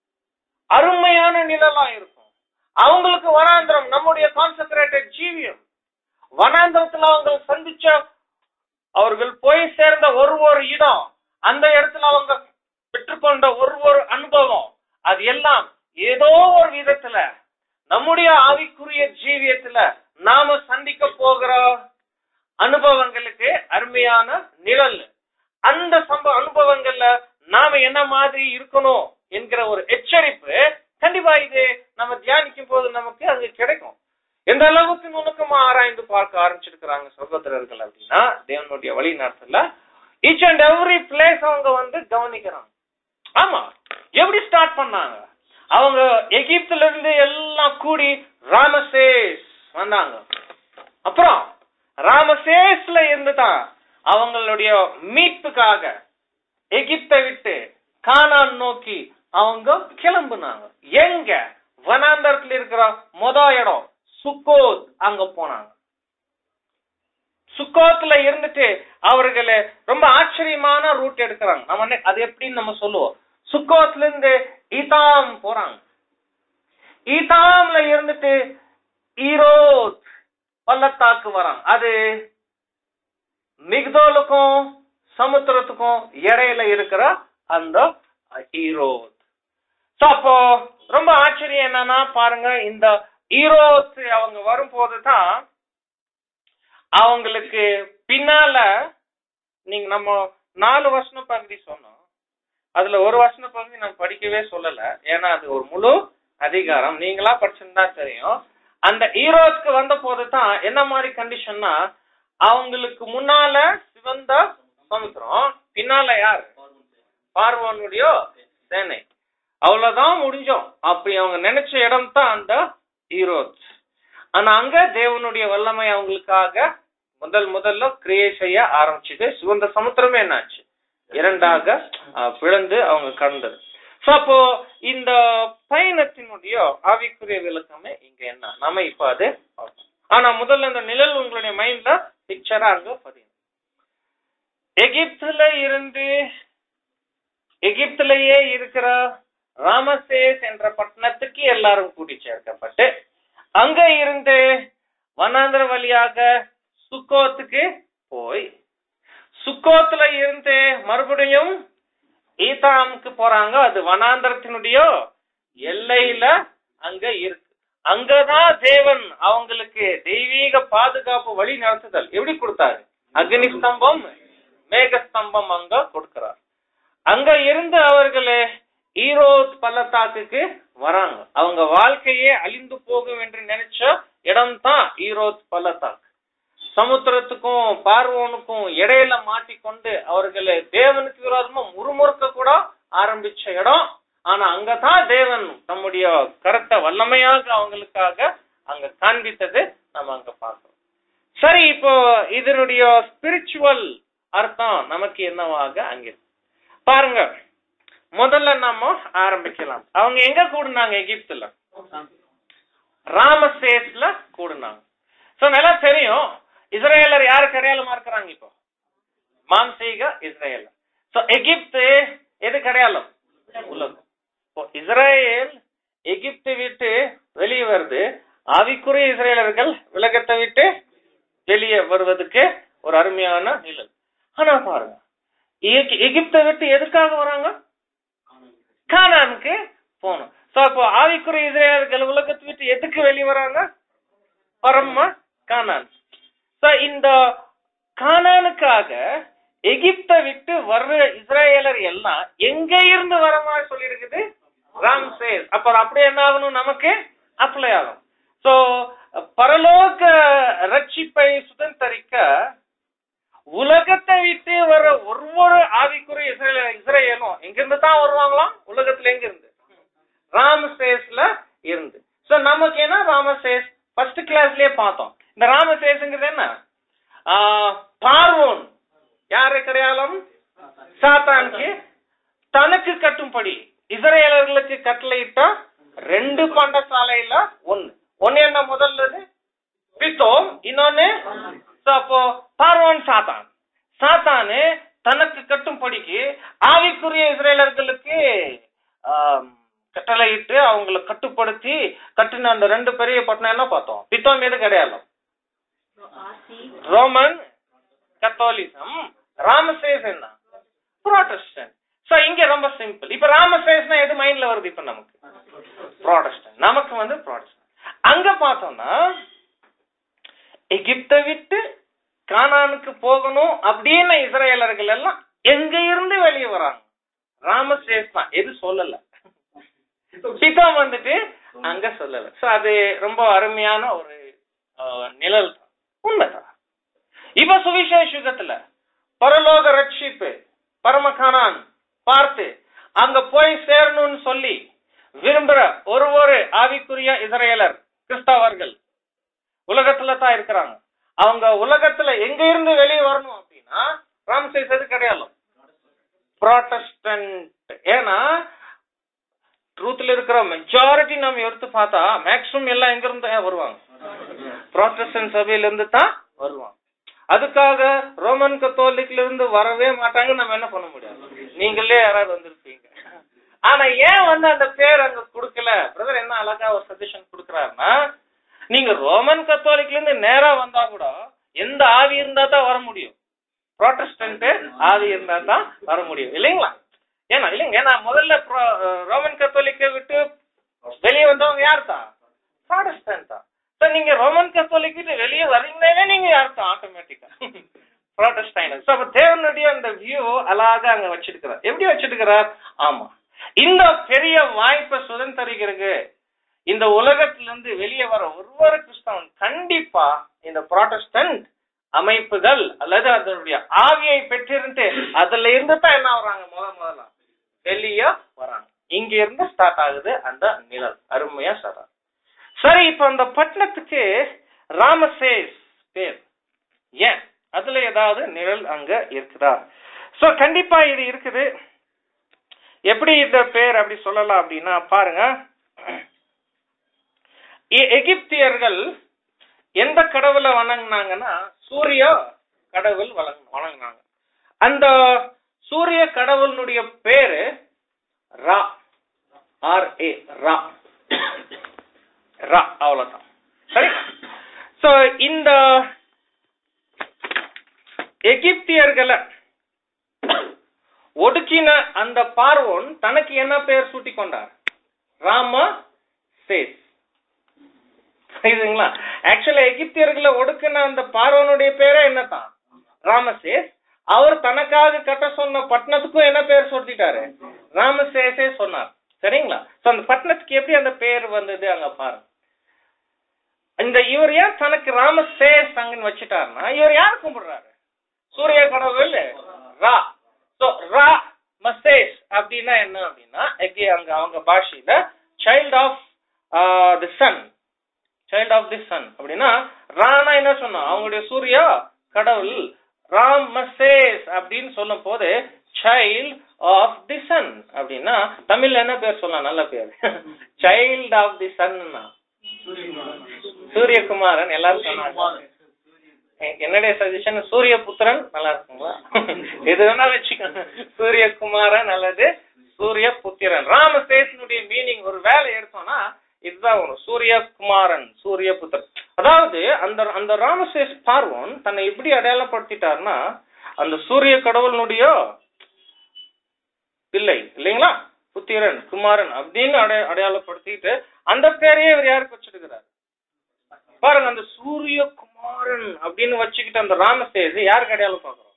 அருமையான நிழலா இருக்கும் அவங்களுக்கு வனாந்திரம் நம்முடைய கான்சென்ட்ரேட்டட் ஜீவியம் வனாந்திரத்துல அவங்க சந்திச்ச அவர்கள் போய் சேர்ந்த ஒரு ஒரு இடம் அந்த இடத்துல அவங்க பெற்றுக்கொண்ட ஒரு ஒரு அனுபவம் அது எல்லாம் ஏதோ ஒரு விதத்துல நம்முடைய ஆவிக்குரிய ஜீவியத்துல நாம சந்திக்க போகிற அனுபவங்களுக்கு அருமையான நிழல் அந்த சம்ப அனுபவங்கள்ல நாம என்ன மாதிரி இருக்கணும் என்கிற ஒரு எச்சரிப்பு கண்டிப்பா இது நம்ம தியானிக்கும் போது நமக்கு அங்க கிடைக்கும் எந்த அளவுக்கு நுணுக்கமா ஆராய்ந்து பார்க்க ஆரம்பிச்சிருக்கிறாங்க சகோதரர்கள் அப்படின்னா தேவனுடைய வழி நடத்தல ஈச் அண்ட் எவ்ரி பிளேஸ் அவங்க வந்து கவனிக்கிறாங்க ஆமா எப்படி ஸ்டார்ட் பண்ணாங்க அவங்க எகிப்துல இருந்து எல்லாம் கூடி ராமசேஸ் வந்தாங்க அப்புறம் ராமசேஸ்ல இருந்து தான் அவங்களுடைய மீட்புக்காக எகிப்தை விட்டு கானான் நோக்கி அவங்க கிளம்புனாங்க எங்க வனாந்தரத்துல இருக்கிற மொத இடம் சுக்கோத் அங்க போனாங்க சுக்கோத்துல இருந்துட்டு அவர்கள் ரொம்ப ஆச்சரியமான ரூட் எடுக்கிறாங்க நம்ம என்ன- அது எப்படின்னு நம்ம சொல்லுவோம் சுக்கோத்ல இருந்து ஈதாம் போறாங்க ஈதாம்ல இருந்துட்டு ஈரோத் பள்ளத்தாக்கு வராங்க அது மிக்தோலுக்கும் சமுத்திரத்துக்கும் இடையில இருக்கிற அந்த ஈரோத் So, அப்போ ரொம்ப ஆச்சரியம் என்னன்னா பாருங்க இந்த ஈரோத் அவங்க வரும்போது தான் அவங்களுக்கு பின்னால நீங்க நம்ம நாலு வசன பகுதி சொன்னோம் அதுல ஒரு வசன பகுதி நம்ம படிக்கவே சொல்லல ஏன்னா அது ஒரு முழு அதிகாரம் நீங்களா படிச்சிருந்தா தெரியும் அந்த ஈரோத்துக்கு வந்த போது தான் என்ன மாதிரி கண்டிஷன்னா அவங்களுக்கு முன்னால சிவந்த சமுத்திரம் பின்னால யார் பார்வோனுடைய சேனை அவ்வளவுதான் முடிஞ்சோம் அப்படி அவங்க நினைச்ச இடம் தான் அந்த ஈரோத் ஆனா அங்க தேவனுடைய வல்லமை அவங்களுக்காக முதல் முதல்ல கிரியை செய்ய ஆரம்பிச்சது சிவந்த சமுத்திரமே என்னாச்சு இரண்டாக அஹ், பிளந்து அவங்க கடந்தது So, அப்போ இந்த பயணத்தினுடைய ஆவிக்குரிய விளக்கமே இங்க என்ன நாம இப்ப அது பார்ப்போம். ஆனா முதல்ல இந்த நிழல் உங்களுடைய மைண்ட்ல பிக்சரா அங்க பதியும் எகிப்துல இருந்து எகிப்திலேயே இருக்கிற ராமசேஸ் என்ற பட்டணத்துக்கு எல்லாரும் கூட்டி சேர்க்கப்பட்டு அங்க இருந்து வனாந்திர வழியாக சுக்கோத்துக்கு போய் சுக்கோத்துல இருந்து மறுபடியும் ஈதாமுக்கு போறாங்க அது வனாந்திரத்தினுடைய எல்லையில அங்க இருக்கு அங்கதான் தேவன் அவங்களுக்கு தெய்வீக பாதுகாப்பு வழி நடத்துதல் எப்படி கொடுத்தாரு அக்னி ஸ்தம்பம் மேக ஸ்தம்பம் அங்க கொடுக்கிறார் அங்க இருந்து அவர்களே ஈரோத் பள்ளத்தாக்குக்கு வராங்க அவங்க வாழ்க்கையே அழிந்து போகும் என்று நினைச்ச இடம் தான் ஈரோத் பள்ளத்தாக்கு சமுத்திரத்துக்கும் பார்வோனுக்கும் இடையில மாட்டிக்கொண்டு அவர்களை தேவனுக்கு விரோதமா முறுமுறுக்க கூட ஆரம்பிச்ச இடம் ஆனா அங்கதான் தேவன் தம்முடைய கருத்தை வல்லமையாக அவங்களுக்காக அங்க காண்பித்தது நம்ம அங்க பார்க்கிறோம் சரி இப்போ இதனுடைய ஸ்பிரிச்சுவல் அர்த்தம் நமக்கு என்னவாக அங்க இருக்கு. பாருங்க முதல்ல நாம ஆரம்பிக்கலாம் அவங்க எங்க கூடுனாங்க எகிப்துல ராமசேஸ்ல கூடுனாங்க சோ நல்லா தெரியும் இஸ்ரேலர் யாருக்கு அடையாளமா இருக்கிறாங்க இப்போ மாம்சீக இஸ்ரேல் சோ எகிப்து எதுக்கு அடையாளம் உலகம் இப்போ இஸ்ரேல் எகிப்து விட்டு வெளியே வருது ஆவிக்குரிய இஸ்ரேலர்கள் உலகத்தை விட்டு வெளியே வருவதற்கு ஒரு அருமையான நிழல் ஆனா பாருங்க எகி- எகிப்தை விட்டு எதுக்காக வராங்க கானானுக்கு போகணும் சோ அப்போ ஆவிக்குரிய இஸ்ரேலர்கள் உலகத்தை விட்டு எதுக்கு வெளியே வராங்க பரம கானான் சோ இந்த கானானுக்காக எகிப்தை விட்டு வர்ற இஸ்ரேலர் எல்லாம் எங்க இருந்து வர மாதிரி சொல்லியிருக்குது ராம்சேஸ் அப்ப அது அப்படியே என்ன ஆகணும் நமக்கு அப்ளை ஆகும் சோ பரலோக ரட்சிப்பை சுதந்திரிக்க உலகத்தை விட்டு வர ஒவ்வொரு ஆவிக்குரிய இஸ்ரேல இஸ்ரேலும் எங்கிருந்து தான் வருவாங்களாம் உலகத்துல எங்க இருந்து ராமசேஸ்ல இருந்து சோ நமக்கு என்ன ராமசேஸ் ஃபர்ஸ்ட் கிளாஸ்லயே பார்த்தோம் இந்த ராமசேஸ்ங்கிறது என்ன ஆஹ், பார்வோன் யாரு கிடையாலும் சாத்தானுக்கு தனக்கு கட்டும்படி இஸ்ரேலர்களுக்கு கட்டளையிட்ட ரெண்டு பண்டசாலையில ஒண்ணு ஒண்ணு என்ன முதல்லது பித்தோம் இன்னொன்னு So, அப்போ பார்வோன் சாத்தான் சாத்தானு தனக்கு கட்டும்படிக்கு ஆவிக்குரிய இஸ்ரேலர்களுக்கு ஆம், கட்டளையிட்டு அவங்கள கட்டுப்படுத்தி கட்டின அந்த ரெண்டு பெரிய பட்டணம் என்ன பார்த்தோம் பித்தோம் எது கிடையாது ஆசி ரோமன் கத்தோலிசம் ராமசேஸ் என்ன ப்ராட்டஸ்டன்ட் சோ இங்க ரொம்ப சிம்பிள் இப்ப ராமசேஸ்னா எது மைண்ட்ல வருது இப்ப நமக்கு ப்ராட்டஸ்டன்ட் நமக்கு வந்து ப்ராட்டஸ்டன்ட் அங்க பார்த்தோம்னா எகிப்தை விட்டு கானானுக்கு போகணும் அப்படின்னு இஸ்ரேலர்கள் எல்லாம் எங்க இருந்து வெளியே வராங்க ராமசேஸ் தான் எது சொல்லல பிதம் வந்துட்டு அங்க சொல்லல சோ அது ரொம்ப அருமையான ஒரு அஹ், நிழல் தான். உண்மைதான் இப்ப சுவிசேஷ யுகத்துல பரலோக ரட்சிப்பு பரமகானான் பார்த்து அங்க போய் சேரணும்னு சொல்லி விரும்புற ஒரு ஒரு ஆவிக்குரிய இஸ்ரேலர் கிறிஸ்தவர்கள் உலகத்துல தான் இருக்கிறாங்க அவங்க உலகத்துல எங்க இருந்து வெளியே வரணும் அப்படின்னா ராம்சேஸ் எது கிடையாது ப்ராட்டஸ்டன்ட் ஏன்னா ட்ரூத்ல இருக்கிற மெஜாரிட்டி நம்ம எடுத்து பார்த்தா மேக்ஸிமம் எல்லாம் எங்க இருந்து வருவாங்க ப்ராட்டஸ்டன்ட் சபையில இருந்து தான் வருவாங்க அதுக்காக ரோமன் கத்தோலிக்ல இருந்து வரவே மாட்டாங்க நம்ம என்ன பண்ண முடியாது நீங்களே யாராவது வந்திருப்பீங்க ஆனா ஏன் வந்து அந்த பேர் அங்க கொடுக்கல பிரதர் என்ன அழகா ஒரு சஜஷன் கொடுக்குறாருன்னா நீங்க ரோமன் கத்தோலிக்ல இருந்து நேரா வந்தா கூட எந்த ஆவி இருந்தா தான் வர முடியும் ப்ராட்டஸ்டன்ட் ஆவி இருந்தா தான் வர முடியும் இல்லைங்களா ஏன்னா இல்லைங்க ஏன்னா முதல்ல pro- ரோமன் கத்தோலிக்க விட்டு வெளியே வந்தவங்க யார் தான் ப்ராட்டஸ்டன்ட் தான் So, நீங்க ரோமன் கத்தோலிக் விட்டு வெளியே வர்றீங்களே நீங்க யார் தான் ஆட்டோமேட்டிக்கா ப்ராட்டஸ்டைன் ஸோ அப்ப தேவனுடைய அந்த வியூ அழகா அங்க வச்சிருக்கிறார் எப்படி வச்சிருக்கிறார் ஆமா இந்த பெரிய வாய்ப்பை சுதந்திரிக்கிறது இந்த உலகத்துல இருந்து வெளியே வர ஒவ்வொரு கிறிஸ்தவன் கண்டிப்பா இந்த ப்ராட்டஸ்டன்ட் அமைப்புகள் அல்லது அதனுடைய ஆவியை பெற்றிருந்து அதுல இருந்து தான் என்ன வராங்க முத முதல்ல வெளியே வராங்க இங்க இருந்து ஸ்டார்ட் ஆகுது அந்த நிழல் அருமையா சொல்றாங்க சரி இப்ப அந்த பட்டணத்துக்கு ராமசேஸ் பேர் ஏன் அதுல ஏதாவது நிழல் அங்க இருக்குதா சோ கண்டிப்பா இது இருக்குது எப்படி இந்த பேர் அப்படி சொல்லலாம் அப்படின்னா பாருங்க எ- எகிப்தியர்கள் எந்த கடவுளை வணங்குனாங்கன்னா சூரிய கடவுள் வணங்க வணங்குனாங்க அந்த சூரிய கடவுளுடைய பேரு ரா ஆர் ஏ ரா ரா அவ்வளவுதான் சரி சோ இந்த எகிப்தியர்களை ஒடுக்கின அந்த பார்வோன் தனக்கு என்ன பெயர் சூட்டி கொண்டார் ராம சேஸ் புரியுதுங்களா ஆக்சுவலா எகிப்தியர்களை ஒடுக்கின அந்த பார்வனுடைய பேரே என்னதான் ராமசேஸ் அவர் தனக்காக கட்ட சொன்ன பட்டணத்துக்கும் என்ன பேர் சொல்லிட்டாரு ராமசேஸே சொன்னார் சரிங்களா சோ அந்த பட்டணத்துக்கு எப்படி அந்த பேர் வந்தது அங்க பாருங்க இந்த இவர் ஏன் தனக்கு ராமசேஸ் அங்கன்னு வச்சுட்டாருன்னா இவர் யார் கும்பிடுறாரு சூரிய கடவுள் ரா சோ ரா மசேஸ் அப்படின்னா என்ன அப்படின்னா again அங்க அவங்க பாஷையில child of the sun child of the sun அப்படின்னா ராணா என்ன சொன்னா அவங்களுடைய சூர்யா கடவுள் ராம் மசேஸ் அப்படின்னு சொல்லும் போது சைல்ட் ஆஃப் தி சன் அப்படின்னா தமிழ்ல என்ன பேர் சொல்லலாம் நல்ல பேர் சைல்ட் ஆஃப் தி சன்னா சூரியகுமாரன் எல்லாரும் சொன்னாங்க எ- என்னுடைய சஜஷன் சூரிய புத்திரன் நல்லா இருக்குங்களா எது வேணா வச்சுக்கோங்க சூரியகுமாரன் அல்லது சூரிய புத்திரன் ராமசேஷனுடைய மீனிங் ஒரு வேலை எடுத்தோம்னா இதுதான் வரும் சூரியகுமாரன் சூரிய புத்திரன் அதாவது அந்த அந்த ராமசேஷ் பார்வன் தன்னை எப்படி அடையாளப்படுத்திட்டார்னா அந்த சூரிய கடவுளினுடைய பிள்ளை இல்லைங்களா புத்திரன் குமாரன் அப்படின்னு அடைய அடையாளப்படுத்திட்டு அந்த பேரையே இவர் யாருக்கு வச்சிருக்கிறார் பாருங்க அந்த சூரிய குமாரன் அப்படின்னு வச்சுக்கிட்டு அந்த ராமசேஸ் யாருக்கு அடையாளம் பார்க்கிறோம்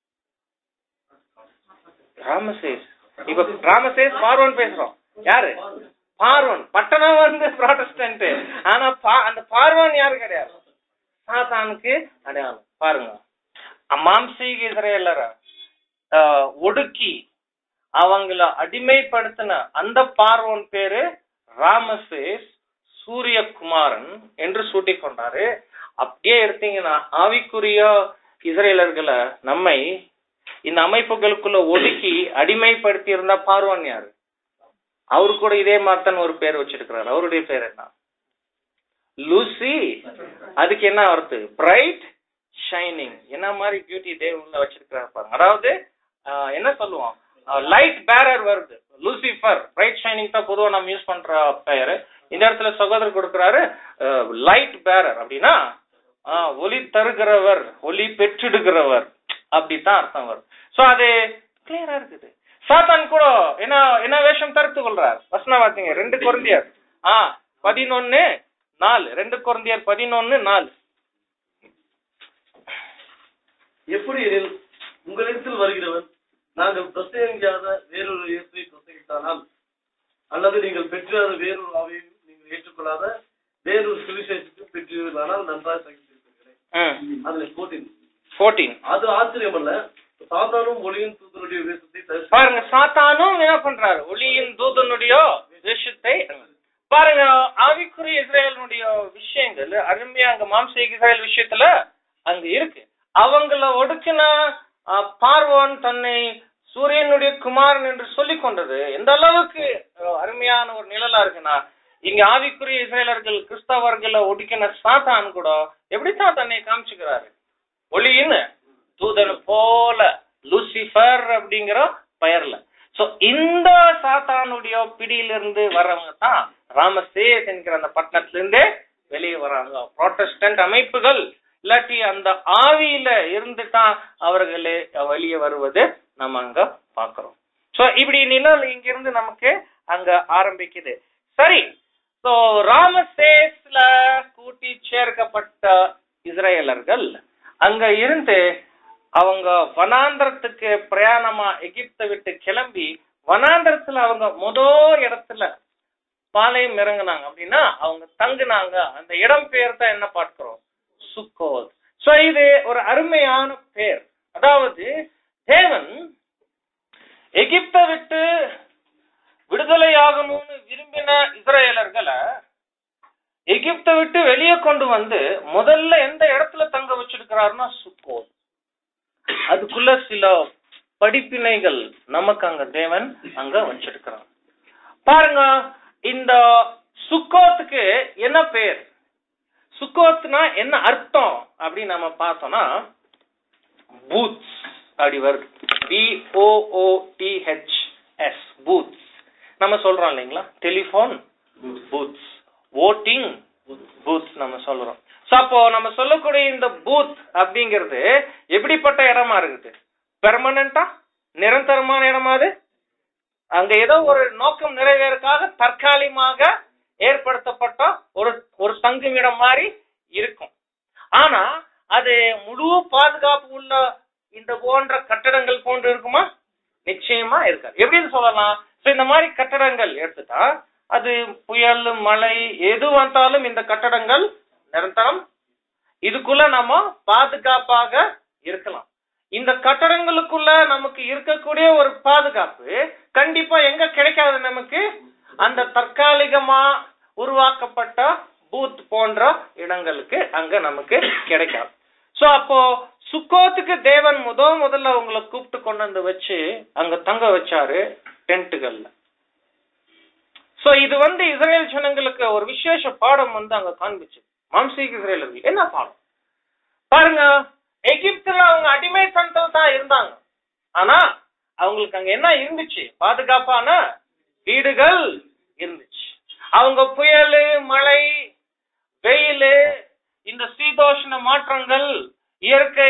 ராமசேஸ் இப்ப ராமசேஸ் பார்வன் பேசுறோம் யாரு பார்வன் பட்டணம் வந்து ப்ராட்டஸ்டன்ட் ஆனா பா- அந்த பார்வன் யாரு கிடையாது சாத்தானுக்கு அடையாளம் பாருங்க மாம்சீக இஸ்ரேலர ஆஹ், ஒடுக்கி அவங்கள அடிமைப்படுத்தின அந்த பார்வன் பேரு ராமசேஸ் சூரியகுமாரன் என்று சூட்டிக் கொண்டாரு அப்படியே எடுத்தீங்கன்னா ஆவிக்குரிய இஸ்ரேலர்களை நம்மை இந்த அமைப்புகளுக்குள்ள ஒடுக்கி அடிமைப்படுத்தி இருந்த பார்வன் யாரு அவரு கூட இதே மாதிரி ஒரு பேர் வச்சிருக்கிறார் அவருடைய பேர் என்ன லூசி அதுக்கு என்ன அர்த்தம் பிரைட் ஷைனிங் என்ன மாதிரி பியூட்டி தேவன்ல வச்சிருக்கிறார் பாருங்க அதாவது ஆஹ், என்ன சொல்லுவோம் லைட் பேரர் வருது லூசிஃபர் பிரைட் ஷைனிங் தான் பொதுவா நம்ம யூஸ் பண்ற பெயர் இந்த இடத்துல சகோதரர் கொடுக்கிறாரு லைட் பேரர் அப்படின்னா ஆஹ், ஒளி தருகிறவர் ஒளி பெற்றிடுகிறவர் அப்படித்தான் அர்த்தம் வரும் சோ அது கிளியரா இருக்குது சாத்தான் கூட என்ன என்ன வேஷம் தடுத்து கொள்றார் வசனம் பார்த்தீங்க ரெண்டு குழந்தையர் ஆ பதினொன்னு நாலு ரெண்டு குழந்தையர் பதினொன்னு நாலு எப்படி எனில் உங்களிடத்தில் வருகிறவன் நாங்கள் பிரசங்கியாத வேறொரு இயேசுவை பிரசங்கித்தானால் அல்லது நீங்கள் பெற்றாத வேறொரு ஆவையும் நீங்கள் ஏற்றுக்கொள்ளாத வேறொரு சுவிசேஷத்தையும் பெற்றீர்களானால் நன்றாக சகித்திருக்கிறேன் அதுல போட்டின் ஃபோர்டீன் அது ஆச்சரியமல்ல சாத்தானும் ஒளியின் தூதனுடைய வேஷத்தை தரிசி- பாருங்க சாத்தானும் என்ன பண்றாரு ஒளியின் தூதனுடைய வேஷத்தை பாருங்க ஆவிக்குரிய இஸ்ரேலுடைய விஷயங்கள் அருமையா அங்க மாம்சீக இஸ்ரேல் விஷயத்துல அங்க இருக்கு அவங்கள ஒடுக்கின அஹ், பார்வோன் தன்னை சூரியனுடைய குமாரன் என்று சொல்லிக் கொண்டது எந்த அளவுக்கு அஹ், அருமையான ஒரு நிழலா இருக்குன்னா இங்க ஆவிக்குரிய இஸ்ரேலர்கள் கிறிஸ்தவர்களை ஒடுக்கின சாத்தான் கூட எப்படித்தான் தன்னை காமிச்சுக்கிறாரு ஒளியின் தூதன் போல லூசிஃபர் அப்படிங்கிற பெயர்ல சோ இந்த சாத்தானுடைய பிடியிலிருந்து வர்றவங்க தான் ராமசேஸ் என்கிற அந்த பட்டணத்துல இருந்தே வெளியே வராங்க புரோட்டஸ்டன்ட் அமைப்புகள் இல்லாட்டி அந்த ஆவியில இருந்துதான் அவர்களே வெளியே வருவது நம்ம அங்க பாக்குறோம் சோ இப்படி நிழல் இங்கிருந்து நமக்கு அங்க ஆரம்பிக்குது சரி சோ ராமசேஸ்ல கூட்டி சேர்க்கப்பட்ட இஸ்ரேலர்கள் அங்க இருந்து அவங்க வனாந்திரத்துக்கு பிரயாணமா எகிப்தை விட்டு கிளம்பி வனாந்திரத்துல அவங்க முதோ இடத்துல பாளையம் இறங்குனாங்க அப்படின்னா அவங்க தங்குனாங்க அந்த இடம் பேர் தான் என்ன பார்க்கிறோம் சுக்கோத் சோ இது ஒரு அருமையான பேர் அதாவது தேவன் எகிப்தை விட்டு விடுதலையாகணும்னு விரும்பின இஸ்ரேலர்களை எகிப்தை விட்டு வெளியே கொண்டு வந்து முதல்ல எந்த இடத்துல தங்க வச்சிருக்கிறாருன்னா சுக்கோத் அதுக்குள்ள சில படிப்பினைகள் நமக்கு அங்க தேவன் அங்க வச்சிருக்கிறான் பாருங்க இந்த சுக்கோத்துக்கு என்ன பேர் சுக்கோத்னா என்ன அர்த்தம் அப்படின்னு நம்ம பார்த்தோம்னா பூத்ஸ் அப்படி வருது B O O T H S booths நம்ம சொல்றோம் இல்லைங்களா டெலிபோன் பூத்ஸ் ஓட்டிங் பூத்ஸ் நம்ம சொல்றோம் சோ அப்போ நம்ம சொல்லக்கூடிய இந்த பூத் அப்படிங்கிறது எப்படிப்பட்ட இடமா இருக்குது பெர்மனண்டா நிரந்தரமான இடமா அது அங்க ஏதோ ஒரு நோக்கம் நிறைவேறக்காக தற்காலிகமாக ஏற்படுத்தப்பட்ட ஒரு ஒரு தங்குமிடம் மாதிரி இருக்கும் ஆனா அது முழு பாதுகாப்பு உள்ள இந்த போன்ற கட்டடங்கள் போன்று இருக்குமா நிச்சயமா இருக்காது எப்படின்னு சொல்லலாம் சோ இந்த மாதிரி கட்டடங்கள் எடுத்துட்டா அது புயல் மழை எது வந்தாலும் இந்த கட்டடங்கள் நிரந்தரம் இதுக்குள்ள நம்ம பாதுகாப்பாக இருக்கலாம் இந்த கட்டடங்களுக்குள்ள நமக்கு இருக்கக்கூடிய ஒரு பாதுகாப்பு கண்டிப்பா எங்க கிடைக்காது நமக்கு அந்த தற்காலிகமா உருவாக்கப்பட்ட பூத் போன்ற இடங்களுக்கு அங்க நமக்கு கிடைக்காது சோ அப்போ சுக்கோத்துக்கு தேவன் முத முதல்ல அவங்கள கூப்பிட்டு கொண்டு வந்து வச்சு அங்க தங்க வச்சாரு டென்ட்டுகள்ல சோ இது வந்து இஸ்ரேல் ஜனங்களுக்கு ஒரு விசேஷ பாடம் வந்து அங்க காண்பிச்சு மாம்சீக இஸ்ரேலர்கள் என்ன பாடம் பாருங்க எகிப்துல அவங்க அடிமைத்தனத்துல தான் இருந்தாங்க ஆனா அவங்களுக்கு அங்க என்ன இருந்துச்சு பாதுகாப்பான வீடுகள் இருந்துச்சு அவங்க புயல் மழை வெயில் இந்த சீதோஷ்ண மாற்றங்கள் இயற்கை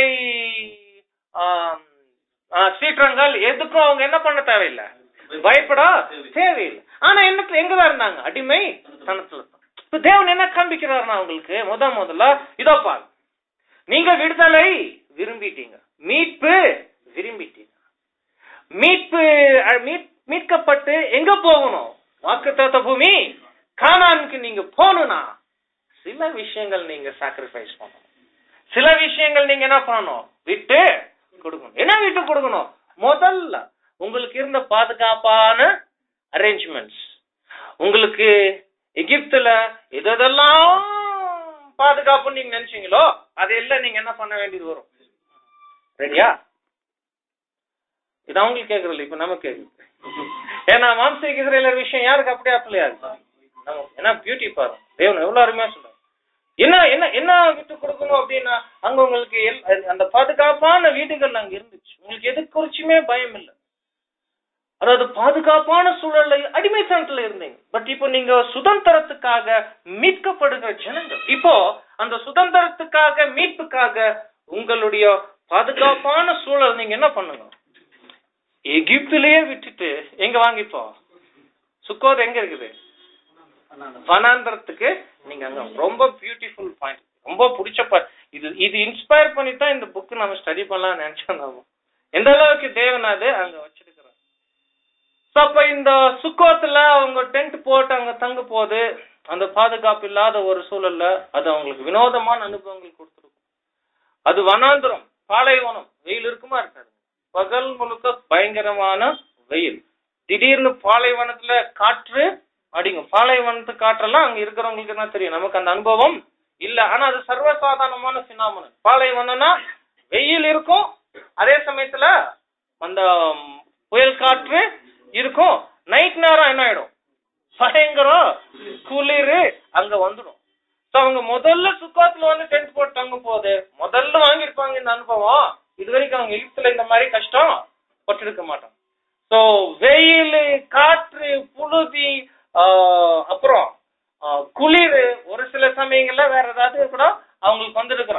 ஆம், ஆ, சீற்றங்கள் எதுக்கும் அவங்க என்ன பண்ண தேவையில்லை பயப்பட தேவையில்லை ஆனா என்ன எங்கதான் இருந்தாங்க அடிமை தனத்துல தான். இப்ப தேவன் என்ன காண்பிக்கிறாருன்னா அவங்களுக்கு முத முதல்ல இதோ பாரு நீங்க விடுதலை விரும்பிட்டீங்க மீட்பு விரும்பிட்டீங்க மீட்பு அஹ், மீட்- மீட்கப்பட்டு எங்க போகணும் வாக்குத்தத்த பூமி கானானுக்கு நீங்க போகணும்னா சில விஷயங்கள் நீங்க சாக்ரிஃபைஸ் பண்ணணும் சில விஷயங்கள் நீங்க என்ன பண்ணணும் விட்டு கொடுக்கணும் என்ன விட்டு கொடுக்கணும் முதல்ல உங்களுக்கு இருந்த பாதுகாப்பான அரேஞ்ச்மெண்ட்ஸ் உங்களுக்கு எகிப்துல எதெல்லாம் பாதுகாப்புன்னு நீங்க நினைச்சீங்களோ அதெல்லாம் நீங்க என்ன பண்ண வேண்டியது வரும் ரெடியா இது அவங்களுக்கு கேக்குறதில்ல இப்ப நம்ம கேக்குது ஏன்னா மாம்சீக இஸ்ரேலர் விஷயம் யாருக்கு அப்படியே அப்படியா இருக்கு நம்ம- ஏன்னா பியூட்டி பாருங்க தேவன் எவ்வளவு அருமையா சொல்றாரு என்ன என்ன என்ன விட்டு கொடுக்கணும் அப்படின்னா அங்க உங்களுக்கு எல்- அந்த பாதுகாப்பான வீடுகள் அங்க இருந்துச்சு உங்களுக்கு எது குறிச்சுமே பயம் இல்லை அதாவது பாதுகாப்பான சூழல்ல அடிமைத்தனத்துல இருந்தீங்க பட் இப்போ நீங்க சுதந்திரத்துக்காக மீட்கப்படுகிற ஜனங்கள் இப்போ அந்த சுதந்திரத்துக்காக மீட்புக்காக உங்களுடைய பாதுகாப்பான சூழல் நீங்க என்ன பண்ணுங்க எகிப்திலேயே விட்டுட்டு எங்க வாங்கிப்போ சுக்கோத் எங்க இருக்குது வனாந்திரத்துக்கு நீங்க அங்க ரொம்ப பியூட்டிஃபுல் பாயிண்ட் ரொம்ப பிடிச்ச pa- இது இது இன்ஸ்பயர் பண்ணி தான் இந்த புக் நம்ம ஸ்டடி பண்ணலாம்னு நினைச்சோம் நாம எந்த அளவுக்கு தேவன் அது அங்க வச்சிருக்கிறார் So, அப்ப இந்த சுக்கோத்துல அவங்க டென்ட் போட்டு அங்க தங்க போது அந்த பாதுகாப்பு இல்லாத ஒரு சூழல்ல அது அவங்களுக்கு வினோதமான அனுபவங்கள் கொடுத்துருக்கும் அது வனாந்திரம் பாலைவனம் வெயில் இருக்குமா இருக்காது பகல் முழுக்க பயங்கரமான வெயில் திடீர்னு பாலைவனத்துல காற்று அடிக்கும் பாலைவனத்து காற்றெல்லாம் அங்க இருக்கிறவங்களுக்கு என்ன தெரியும் நமக்கு அந்த அனுபவம் இல்ல ஆனா அது சர்வசாதாரணமான சினாமனன் பாலைவனம்னா வெயில் இருக்கும் அதே சமயத்துல அந்த ம், புயல் காற்று இருக்கும் நைட் நேரம் என்ன ஆயிடும் பயங்கரம் குளிர் அங்க வந்துடும் So, அவங்க முதல்ல சுக்காத்துல வந்து டென்ட் போட்டு தங்கும் போது முதல்ல வாங்கியிருப்பாங்க இந்த அனுபவம் இது வரைக்கும் அவங்க எகிப்துல இந்த மாதிரி கஷ்டம் பட்டிருக்க மாட்டாங்க சோ வெயில் காற்று புழுதி ஆஹ், அப்புறம் ஆஹ், குளிர் ஒரு சில சமயங்கள்ல வேற ஏதாவது கூட அவங்களுக்கு வந்துருக்கிறோம் வெளி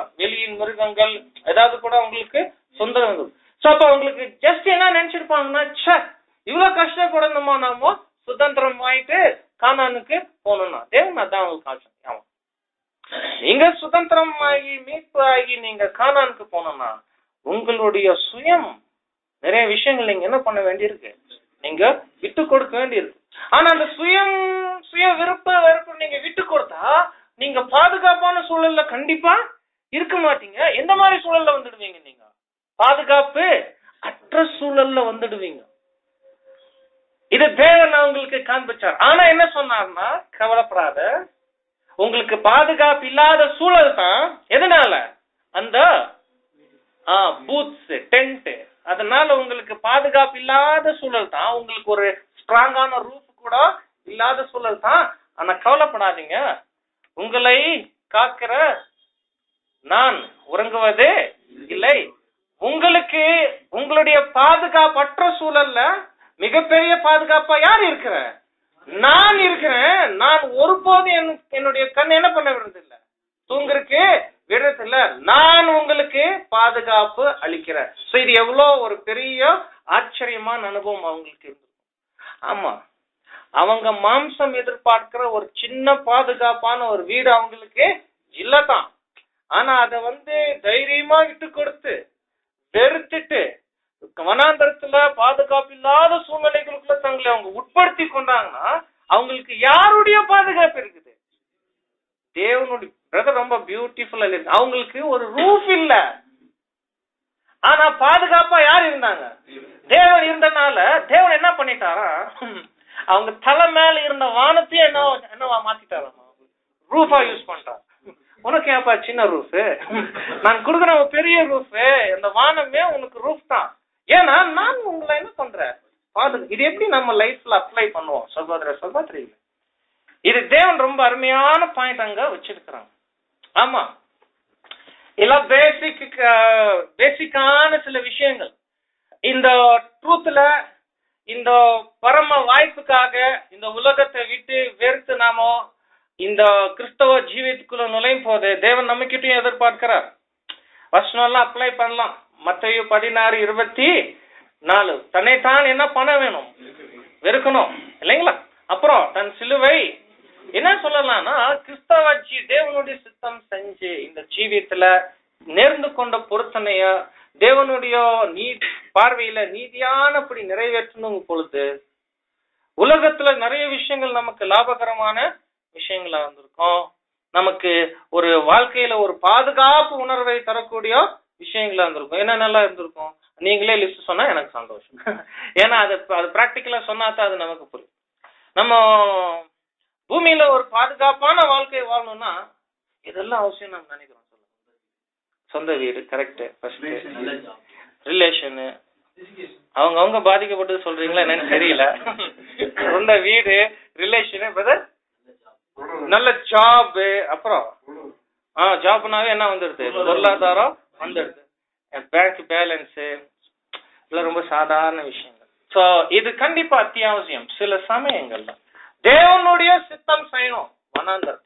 காட்டின் மிருகங்கள் ஏதாவது கூட அவங்களுக்கு சுதந்திரம் இருந்தது சோ அப்ப அவங்களுக்கு ஜஸ்ட் என்ன நினைச்சிருப்பாங்கன்னா ச்சே இவ்வளவு கஷ்டப்படணுமா நாம சுதந்திரம் ஆயிட்டு கானானுக்கு போகணும்னா தேவன் அதான் அவங்களுக்கு ஆசை ஆமா நீங்க சுதந்திரம் ஆகி மீட்பு ஆகி நீங்க கானானுக்கு போனோம்னா உங்களுடைய சுயம் நிறைய விஷயங்கள் நீங்க என்ன பண்ண வேண்டியிருக்கு நீங்க விட்டு கொடுக்க வேண்டியிருக்கு ஆனா அந்த சுயம் சுய விருப்ப வெறுப்பு நீங்க விட்டு கொடுத்தா நீங்க பாதுகாப்பான சூழல்ல கண்டிப்பா இருக்க மாட்டீங்க எந்த மாதிரி சூழல்ல வந்துடுவீங்க நீங்க பாதுகாப்பு அற்ற சூழல்ல வந்துடுவீங்க இது தேவன் அவங்களுக்கு காண்பிச்சார் ஆனா என்ன சொன்னார்னா கவலைப்படாத உங்களுக்கு பாதுகாப்பு இல்லாத சூழல் தான் எதனால அந்த பூத்ஸ் டென்ட் அதனால உங்களுக்கு பாதுகாப்பு இல்லாத சூழல் தான் உங்களுக்கு ஒரு ஸ்ட்ராங்கான ரூஃப் கூட இல்லாத சூழல் தான் ஆனா கவலைப்படாதீங்க உங்களை காக்கிற நான் உறங்குவதே இல்லை உங்களுக்கு உங்களுடைய பாதுகாப்பற்ற சூழல்ல மிகப்பெரிய பாதுகாப்பா யார் இருக்கிற நான் இருக்கிறேன் நான் ஒருபோதும் என்- என்னுடைய கண் என்ன பண்ண விடுறதில்ல தூங்குறதுக்கு விடுறதில்ல நான் உங்களுக்கு பாதுகாப்பு அளிக்கிறேன் சோ இது எவ்வளவு ஒரு பெரிய ஆச்சரியமான அனுபவம் அவங்களுக்கு இருந்தது ஆமா அவங்க மாம்சம் எதிர்பார்க்கிற ஒரு சின்ன பாதுகாப்பான ஒரு வீடு அவங்களுக்கு இல்லதான் ஆனா அத வந்து தைரியமா விட்டு கொடுத்து வெறுத்துட்டு வனாந்தரத்துல பாதுகாப்பு இல்லாத சூழ்நிலைகளுக்குள்ள தங்களை அவங்க உட்படுத்தி கொண்டாங்கன்னா அவங்களுக்கு யாருடைய பாதுகாப்பு இருக்குது தேவனுடைய பிரதர் ரொம்ப பியூட்டிஃபுல்லா இருக்கு அவங்களுக்கு ஒரு ரூஃப் இல்ல ஆனா பாதுகாப்பா யார் இருந்தாங்க தேவன் இருந்தனால தேவன் என்ன பண்ணிட்டாரா அவங்க தலை மேல இருந்த வானத்தையும் என்ன என்னவா மாத்திட்டாராமா ரூஃபா யூஸ் பண்றாங்க உனக்கு ஏப்பா சின்ன ரூஃப் நான் கொடுக்குற ஒரு பெரிய ரூஃப் இந்த வானமே உனக்கு ரூஃப் தான் ஏன்னா நான் உங்களை என்ன பண்றேன் பாது இது எப்படி நம்ம லைஃப்ல அப்ளை பண்ணுவோம் சகோதர சகோதரி இது தேவன் ரொம்ப அருமையான பாயிண்ட் அங்க வச்சிருக்கிறாங்க ஆமா எல்லாம் பேசிக் பேசிக்கான சில விஷயங்கள் இந்த ட்ரூத்ல இந்த பரம வாய்ப்புக்காக இந்த உலகத்தை விட்டு வெறுத்து நாமோ இந்த கிறிஸ்தவ ஜீவியத்துக்குள்ள நுழையும் போது தேவன் நம்மகிட்டயும் எதிர்பார்க்கிறார் வசனம்லாம் அப்ளை பண்ணலாம் மத்தையோ பதினாறு இருபத்தி நாலு தன்னைத்தான் என்ன பண்ண வேணும் வெறுக்கணும் இல்லைங்களா அப்புறம் தன் சிலுவை என்ன சொல்லலாம்னா கிறிஸ்தவ ஜீ தேவனுடைய சித்தம் செஞ்சு இந்த ஜீவியத்துல நேர்ந்து கொண்ட பொருத்தனைய தேவனுடைய நீ பார்வையில நீதியானபடி நிறைவேற்றணும் பொழுது உலகத்துல நிறைய விஷயங்கள் நமக்கு லாபகரமான விஷயங்களா இருந்திருக்கும் நமக்கு ஒரு வாழ்க்கையில ஒரு பாதுகாப்பு உணர்வை தரக்கூடிய விஷயங்களா இருந்திருக்கும் என்ன நல்லா இருந்திருக்கும் நீங்களே லிஸ்ட் சொன்னா எனக்கு சந்தோஷம் ஏன்னா அது அது பிராக்டிக்கலா சொன்னா தான் அது நமக்கு புரியும் நம்ம பூமியில ஒரு பாதுகாப்பான வாழ்க்கை வாழணும்னா இதெல்லாம் அவசியம் நம்ம நினைக்கிறோம் சொல்லுங்க சொந்த வீடு கரெக்ட் ஃபர்ஸ்ட் நல்ல job. ரிலேஷனு அவங்க அவங்க பாதிக்கப்பட்டது சொல்றீங்களா என்னன்னு தெரியல சொந்த வீடு ரிலேஷனு பிரதர் நல்ல ஜாப் அப்புறம் ஆ ஜாப்னாவே என்ன வந்துடுது பொருளாதாரம் வந்துடுது பேங்க் பேலன்ஸ் இதெல்லாம் ரொம்ப சாதாரண விஷயங்கள் சோ இது கண்டிப்பா அத்தியாவசியம் சில சமயங்கள்ல தேவனுடைய சித்தம் செய்யணும் வனாந்தர்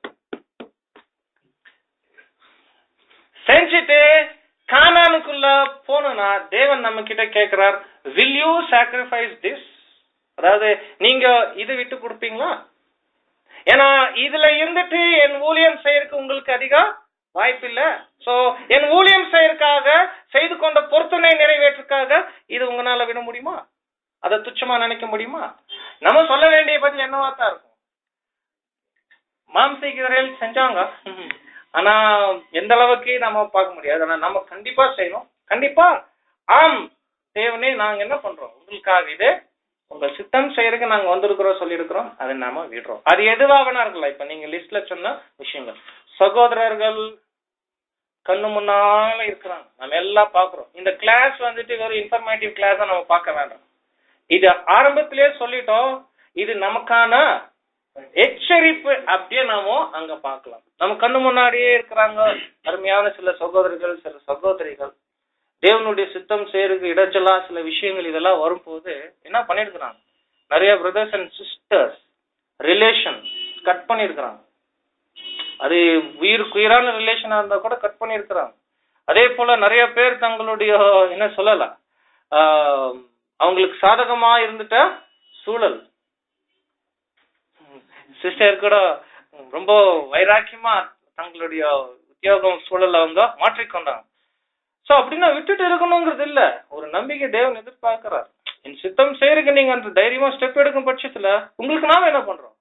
செஞ்சுட்டு கானானுக்குள்ள போனா தேவன் நம்ம கிட்ட கேக்குறார் வில் யூ சாக்ரிஃபைஸ் திஸ் அதாவது நீங்க இது விட்டு கொடுப்பீங்களா ஏன்னா இதுல இருந்துட்டு என் ஊழியம் செய்யறதுக்கு உங்களுக்கு அதிக வாய்ப்பு இல்ல சோ என் ஊழியம் செய்யறதுக்காக செய்து கொண்ட பொருத்தனை நிறைவேற்றுக்காக இது உங்களால விட முடியுமா அதை துச்சமா நினைக்க முடியுமா நம்ம சொல்ல வேண்டிய பதில் என்னவா தான் இருக்கும் மாம்சீகரையில் செஞ்சாங்க ஆனா எந்த அளவுக்கு நம்ம பார்க்க முடியாது ஆனா நம்ம கண்டிப்பா செய்யணும் கண்டிப்பா ஆம் தேவனே நாங்க என்ன பண்றோம் உங்களுக்காக இது உங்க சித்தம் செய்யறதுக்கு நாங்க வந்திருக்கிறோம் சொல்லியிருக்கிறோம் அதை நாம விடுறோம் அது எதுவாகனா இருக்கலாம் இப்ப நீங்க லிஸ்ட்ல சொன்ன விஷயங்கள் சகோதரர்கள் கண்ணு முன்னால இருக்கிறாங்க நம்ம எல்லாம் பாக்குறோம் இந்த கிளாஸ் வந்துட்டு வெறும் இன்ஃபர்மேட்டிவ் கிளாஸா நம்ம பார்க்க வேண்டாம் இது ஆரம்பத்திலேயே சொல்லிட்டோம் இது நமக்கான எச்சரிப்பு அப்படியே நாம அங்க பார்க்கலாம் நம்ம கண்ணு முன்னாடியே இருக்கிறாங்க அருமையான சில சகோதரர்கள் சில சகோதரிகள் தேவனுடைய சித்தம் செய்யறதுக்கு இடைச்சலா சில விஷயங்கள் இதெல்லாம் வரும்போது என்ன பண்ணிருக்கிறாங்க நிறைய brothers and sisters relation cut பண்ணிருக்கிறாங்க அது உயிருக்கு உயிரான ரிலேஷனா இருந்தா கூட கட் பண்ணிருக்கிறாங்க அதே போல நிறைய பேர் தங்களுடைய என்ன சொல்லலாம் ஆஹ், அவங்களுக்கு சாதகமா இருந்துட்ட சூழல் சிஸ்டர் கூட ரொம்ப வைராக்கியமா தங்களுடைய உத்தியோகம் சூழல் அவங்க மாற்றிக்கொண்டாங்க சோ அப்படின்னா விட்டுட்டு இருக்கணுங்கிறது இல்ல ஒரு நம்பிக்கை தேவன் எதிர்பார்க்கிறார் என் சித்தம் செய்யறதுக்கு நீங்க அந்த தைரியமா ஸ்டெப் எடுக்கும் பட்சத்துல உங்களுக்கு நாம என்ன பண்றோம்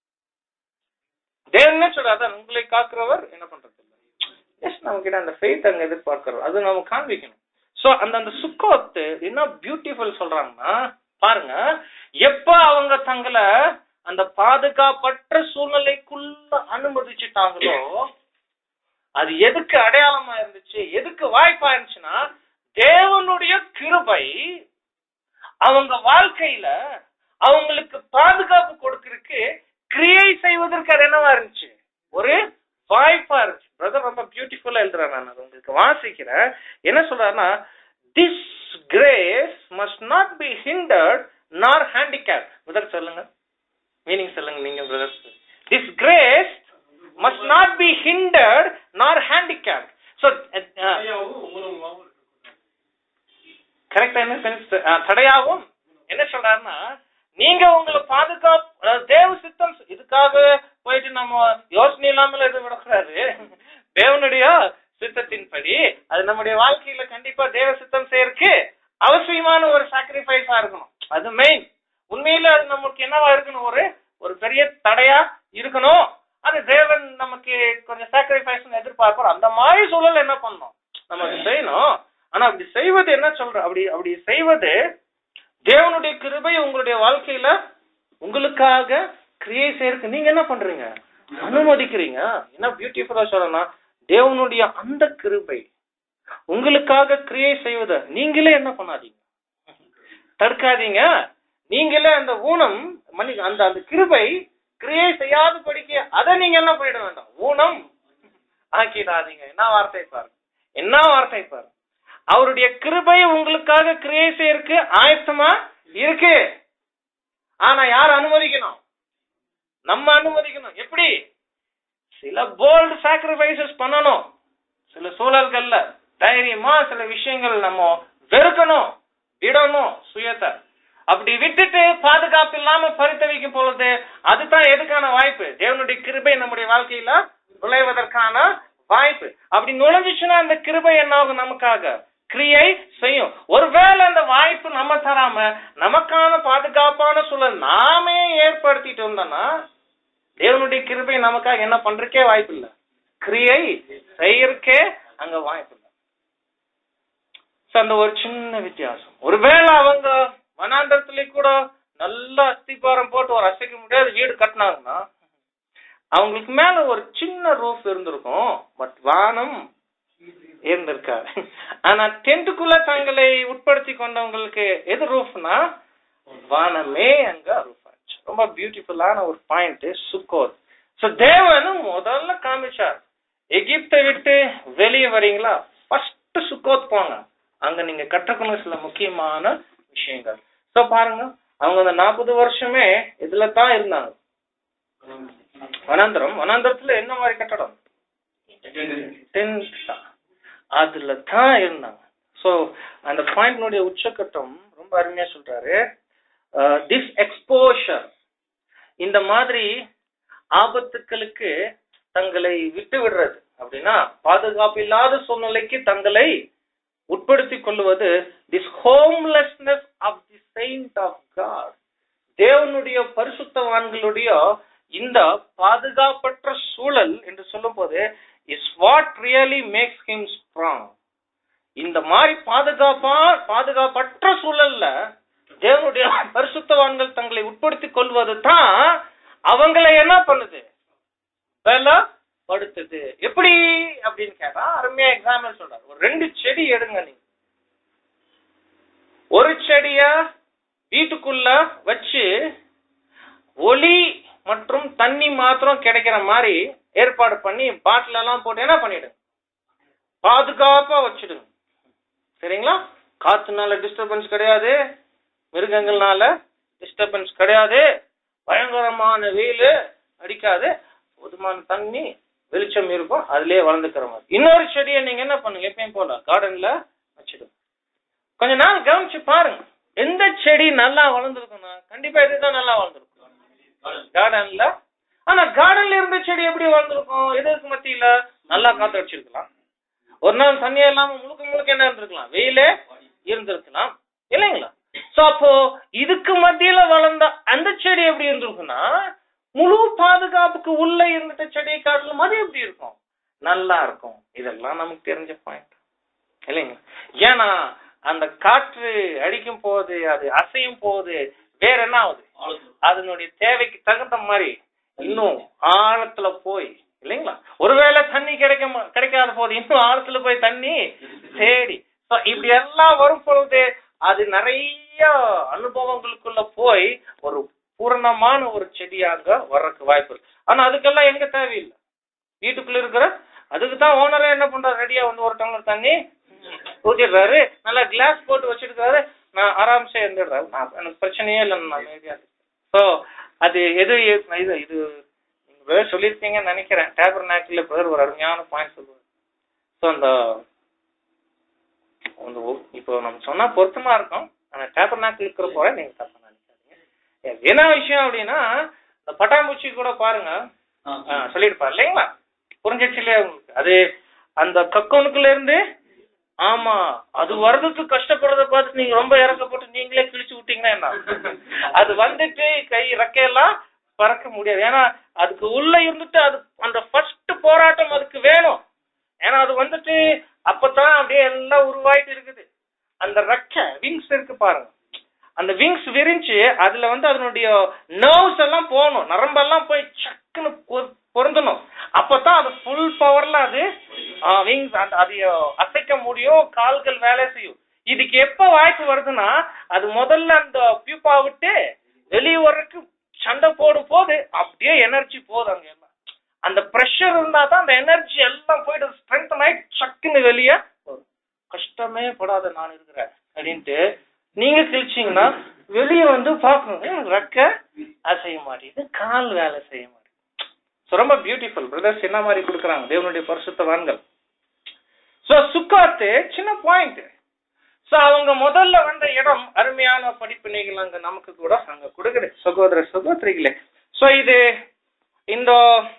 தேவன் என்ன சொல்ற அதான் உங்களை காக்குறவர் என்ன பண்றது இல்ல எஸ் நம்ம கிட்ட அந்த ஃபெய்த் அங்க எதிர்பார்க்கிறோம் அது நம்ம காண்பிக்கணும் சோ அந்த அந்த சுக்கோத்து என்ன பியூட்டிஃபுல் சொல்றாங்கன்னா பாருங்க எப்ப அவங்க தங்களை அந்த பாதுகாப்பற்ற சூழ்நிலைக்குள்ள அனுமதிச்சுட்டாங்களோ அது எதுக்கு அடையாளமா இருந்துச்சு எதுக்கு வாய்ப்பா இருந்துச்சுன்னா தேவனுடைய கிருபை அவங்க வாழ்க்கையில அவங்களுக்கு பாதுகாப்பு கொடுக்கறதுக்கு கிரியை செய்வதற்கு அது என்னவா இருந்துச்சு ஒரு வாய்ப்பா இருந்துச்சு பிரதர் ரொம்ப பியூட்டிஃபுல்லா எழுதுறேன் நான் அது உங்களுக்கு வாசிக்கிறேன் என்ன சொல்றாருன்னா this grace must not be hindered nor handicap brother சொல்லுங்க மீனிங் சொல்லுங்க நீங்க brother this grace must not be hindered nor handicap so கரெக்டா என்ன sense? அஹ், தடையாகும் என்ன சொல்றாருன்னா நீங்க உங்களை பாதுகாப்பு அதாவது தேவ சித்தம் இதுக்காக போயிட்டு நம்ம யோசனை இல்லாமல் எதுவும் விடக்கூடாது தேவனுடைய சித்தத்தின்படி அது நம்முடைய வாழ்க்கையில கண்டிப்பா தேவ சித்தம் செய்யறதுக்கு அவசியமான ஒரு சாக்ரிஃபைஸா இருக்கணும் அது மெயின் உண்மையில அது நமக்கு என்னவா இருக்கணும் ஒரு ஒரு பெரிய தடையா இருக்கணும் அது தேவன் நமக்கு கொஞ்சம் சாக்ரிஃபைஸ் எதிர்பார்க்கிறோம் அந்த மாதிரி சூழல் என்ன பண்ணணும் நம்ம அது செய்யணும் ஆனா அப்படி செய்வது என்ன சொல்ற அப்படி அப்படி செய்வது தேவனுடைய கிருபை உங்களுடைய வாழ்க்கையில உங்களுக்காக கிரியை செய்யறதுக்கு நீங்க என்ன பண்றீங்க அனுமதிக்கிறீங்க என்ன பியூட்டிஃபுல்லா சொல்லணும் தேவனுடைய அந்த கிருபை உங்களுக்காக கிரியை செய்வத நீங்களே என்ன பண்ணாதீங்க தடுக்காதீங்க நீங்களே அந்த ஊனம் மன்னி அந்த அந்த கிருபை கிரியை செய்யாது படிக்க அதை நீங்க என்ன பண்ணிட வேண்டாம் ஊனம் ஆக்கிடாதீங்க என்ன வார்த்தை பாருங்க என்ன வார்த்தை பாருங்க அவருடைய கிருபை உங்களுக்காக கிரியை செய்யறதுக்கு ஆயத்தமா இருக்கு ஆனா யார் அனுமதிக்கணும் நம்ம அனுமதிக்கணும் எப்படி சில போல்டு சாக்ரிஃபைசஸ் பண்ணணும் சில சூழல்கள்ல தைரியமா சில விஷயங்கள் நம்ம வெறுக்கணும் விடணும் சுயத்தை அப்படி விட்டுட்டு பாதுகாப்பு இல்லாம பரித்தவிக்கும் பொழுது அதுதான் எதுக்கான வாய்ப்பு தேவனுடைய கிருபை நம்முடைய வாழ்க்கையில நுழைவதற்கான வாய்ப்பு அப்படி நுழைஞ்சிச்சுன்னா அந்த கிருபை என்ன ஆகும் நமக்காக கிரியை செய்யும் ஒருவேளை அந்த வாய்ப்பு நம்ம தராம நமக்கான பாதுகாப்பான சூழல் நாமே ஏற்படுத்திட்டு இருந்தோம்னா தேவனுடைய கிருபை நமக்காக என்ன பண்றதுக்கே வாய்ப்பு இல்ல கிரியை செய்யறதுக்கே அங்க வாய்ப்பு இல்ல So, அந்த ஒரு சின்ன வித்தியாசம் ஒருவேளை அவங்க வனாந்தரத்துல கூட நல்ல அஸ்திபாரம் போட்டு ஒரு அசைக்க முடியாத வீடு கட்டினாங்கன்னா அவங்களுக்கு மேல ஒரு சின்ன ரூஃப் இருந்திருக்கும் பட் வானம் இருந்திருக்காது ஆனா டென்ட்டுக்குள்ள தங்களை உட்படுத்தி கொண்டவங்களுக்கு எது ரூஃப்னா வானமே அங்க ரூஃப் ஆச்சு ரொம்ப பியூட்டிஃபுல்லான ஒரு பாயிண்ட் சுக்கோத் சோ தேவன் முதல்ல காமிச்சார் எகிப்தை விட்டு வெளியே வரீங்களா ஃபர்ஸ்ட் சுக்கோத் போங்க அங்க நீங்க கற்றுக்கணும் சில முக்கியமான விஷயங்கள் சோ பாருங்க அவங்க அந்த நாற்பது வருஷமே இதுல தான் இருந்தாங்க வனாந்தரம் வனாந்தரத்துல என்ன மாதிரி கட்டடம் டென்ட் தான் அதுல தான் இருந்தாங்க சோ அந்த பாயிண்ட்னுடைய உச்சக்கட்டம் ரொம்ப அருமையா சொல்றாரு திஸ் எக்ஸ்போஷர் இந்த மாதிரி ஆபத்துக்களுக்கு தங்களை விட்டு விடுறது அப்படின்னா பாதுகாப்பு இல்லாத சூழ்நிலைக்கு தங்களை உட்படுத்திக் கொள்வது this homelessness of the saint of God தேவனுடைய பரிசுத்தவான்களுடைய இந்த பாதுகாப்பற்ற சூழல் என்று சொல்லும் போது is what really makes him strong இந்த மாதிரி பாதுகாப்பா பாதுகாப்பற்ற சூழல்ல தேவனுடைய பரிசுத்தவான்கள் தங்களை உட்படுத்திக் கொள்வது தான் அவங்களை என்ன பண்ணுது பலப்படுத்துது எப்படி அப்படின்னு கேட்டா அருமையா எக்ஸாம்பிள் சொல்றாரு ஒரு ரெண்டு செடி எடுங்க நீங்க ஒரு செடிய வீட்டுக்குள்ள வச்சு ஒளி மற்றும் தண்ணி மாத்திரம் கிடைக்கிற மாதிரி ஏற்பாடு பண்ணி பாட்டில் எல்லாம் போட்டு என்ன பண்ணிடுங்க பாதுகாப்பா வச்சிடுங்க சரிங்களா காத்துனால டிஸ்டர்பன்ஸ் கிடையாது மிருகங்கள்னால டிஸ்டர்பன்ஸ் கிடையாது பயங்கரமான வெயில் அடிக்காது போதுமான தண்ணி வெளிச்சம் இருக்கும் அதுலயே வளர்ந்துக்கிற மாதிரி இன்னொரு செடியை நீங்க என்ன பண்ணுங்க எப்பயும் போல கார்டன்ல வச்சிடுங்க கொஞ்ச நாள் கவனிச்சு பாருங்க எந்த செடி நல்லா வளர்ந்துருக்கும்னா கண்டிப்பா இதுதான் நல்லா வளர்ந்துருக்கும் கார்டன்ல ஆனா கார்டன்ல இருந்த செடி எப்படி வளர்ந்துருக்கும் எதுக்கு மத்தியில நல்லா காத்து அடிச்சிருக்கலாம் ஒரு நாள் தண்ணியே இல்லாம முழுக்க முழுக்க என்ன இருந்திருக்கலாம் வெயிலே இருந்திருக்கலாம் இல்லைங்களா சோ அப்போ இதுக்கு மத்தியில வளர்ந்த அந்த செடி எப்படி இருந்திருக்குன்னா முழு பாதுகாப்புக்கு உள்ள இருந்துட்ட செடியை காட்டிலும் அது எப்படி இருக்கும் நல்லா இருக்கும் இதெல்லாம் நமக்கு தெரிஞ்ச பாயிண்ட் இல்லைங்களா ஏன்னா அந்த காற்று அடிக்கும் போது அது அசையும் போது வேற என்ன ஆகுது அதனுடைய தேவைக்கு தகுந்த மாதிரி இன்னும் ஆழத்துல போய் இல்லைங்களா ஒருவேளை தண்ணி கிடைக்க ம- கிடைக்காத போது இன்னும் ஆழத்துல போய் தண்ணி தேடி So, இப்படி எல்லாம் வரும் பொழுது அது நிறைய அனுபவங்களுக்குள்ள போய் ஒரு பூரணமான ஒரு செடியாக வர்றதுக்கு வாய்ப்பு இருக்கு ஆனா அதுக்கெல்லாம் எங்க தேவையில்லை வீட்டுக்குள்ள இருக்கிற அதுக்கு தான் ஓனரே என்ன பண்றாரு ரெடியா வந்து ஒரு டம்ளர் தண்ணி ஊத்திடுறாரு நல்லா கிளாஸ் போட்டு வச்சிருக்காரு நான் ஆராம்சே இருந்துடுறாரு நான் எனக்கு பிரச்சனையே இல்லை நான் அமைதியா ஸோ அது எது இது இது நீங்க வேற சொல்லியிருக்கீங்கன்னு நினைக்கிறேன் டேபர் நாக்கில் பிரதர் ஒரு அருமையான பாயிண்ட் சொல்லுவார் ஸோ அந்த அந்த ஒ- இப்போ நம்ம சொன்னா பொருத்தமா இருக்கும் ஆனா டேபர் நாக்கில் இருக்கிற போல நீங்க தப்பா நினைக்காதீங்க என்ன விஷயம் அப்படின்னா இந்த பட்டாம்பூச்சி கூட பாருங்க ஆ, சொல்லியிருப்பார் இல்லைங்களா புரிஞ்சிச்சு இல்லையா உங்களுக்கு அது அந்த கக்கோனுக்குள்ள இருந்து ஆமா அது வர்றதுக்கு கஷ்டப்படுறத பார்த்து நீங்க ரொம்ப இறக்கப்பட்டு நீங்களே கிழிச்சு விட்டீங்கன்னா என்ன அது வந்துட்டு கை ரெக்கையெல்லாம் பறக்க முடியாது ஏன்னா அதுக்கு உள்ள இருந்துட்டு அது அந்த ஃபர்ஸ்ட் போராட்டம் அதுக்கு வேணும் ஏன்னா அது வந்துட்டு அப்பதான் அப்படியே எல்லாம் உருவாயிட்டு இருக்குது அந்த ரெக்கை விங்ஸ் இருக்கு பாருங்க அந்த விங்ஸ் விரிஞ்சு அதுல வந்து அதனுடைய நர்வ்ஸ் எல்லாம் போகணும் நரம்பெல்லாம் போய் சக்குன்னு பொ- பொருந்தணும் அப்பதான் அது ஃபுல் பவர்ல அது விங்ஸ் அந்த அது அசைக்க முடியும் கால்கள் வேலை செய்யும் இதுக்கு எப்ப வாய்ப்பு வருதுன்னா அது முதல்ல அந்த பியூப்பா விட்டு வெளியே வர்றதுக்கு சண்டை போடும் போது அப்படியே எனர்ஜி போகுது அங்க எல்லாம் அந்த ப்ரெஷர் இருந்தா தான் அந்த எனர்ஜி எல்லாம் போயிட்டு ஸ்ட்ரென்த் ஆயிட்டு சக்குன்னு வெளியே வரும் கஷ்டமே படாத நான் இருக்கிறேன் அப்படின்ட்டு நீங்க கிழிச்சீங்கன்னா வெளியே வந்து பார்க்கணும் ரெக்க அசைய மாட்டேங்குது கால் வேலை செய்ய மாட்டேங்குது So, ரொம்ப பியூட்டிஃபுல் பிரதர்ஸ் என்ன மாதிரி கொடுக்குறாங்க தேவனுடைய பரிசுத்தவான்கள் சோ சுக்காத்து சின்ன பாயிண்ட் சோ அவங்க முதல்ல வந்த இடம் அருமையான படிப்பினைகள் அங்க நமக்கு கூட அங்க கொடுக்குது சகோதர சகோதரிகளே சோ இது இந்த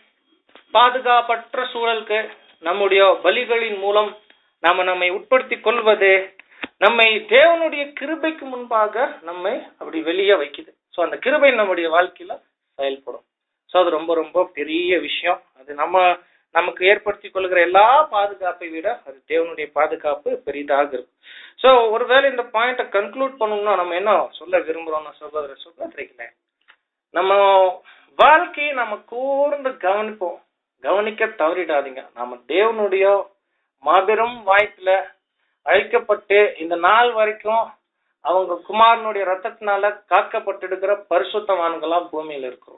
பாதுகாப்பற்ற சூழலுக்கு நம்முடைய பலிகளின் மூலம் நாம நம்மை உட்படுத்தி கொள்வது நம்மை தேவனுடைய கிருபைக்கு முன்பாக நம்மை அப்படி வெளியே வைக்குது சோ அந்த கிருபை நம்முடைய வாழ்க்கையில செயல்படும் சோ அது ரொம்ப ரொம்ப பெரிய விஷயம் அது நம்ம நமக்கு ஏற்படுத்தி கொள்கிற எல்லா பாதுகாப்பை விட அது தேவனுடைய பாதுகாப்பு பெரிதாக இருக்கும் சோ ஒருவேளை இந்த பாயிண்ட கன்க்ளூட் பண்ணணும்னா நம்ம என்ன சொல்ல விரும்புறோம்னா சகோதர சகோதரிகளே நம்ம வாழ்க்கையை நம்ம கூர்ந்து கவனிப்போம் கவனிக்க தவறிடாதீங்க நாம தேவனுடைய மாபெரும் வாய்ப்புல அழைக்கப்பட்டு இந்த நாள் வரைக்கும் அவங்க குமாரனுடைய ரத்தத்தினால காக்கப்பட்டிருக்கிற பரிசுத்தவான்களா பூமியில இருக்கிறோம்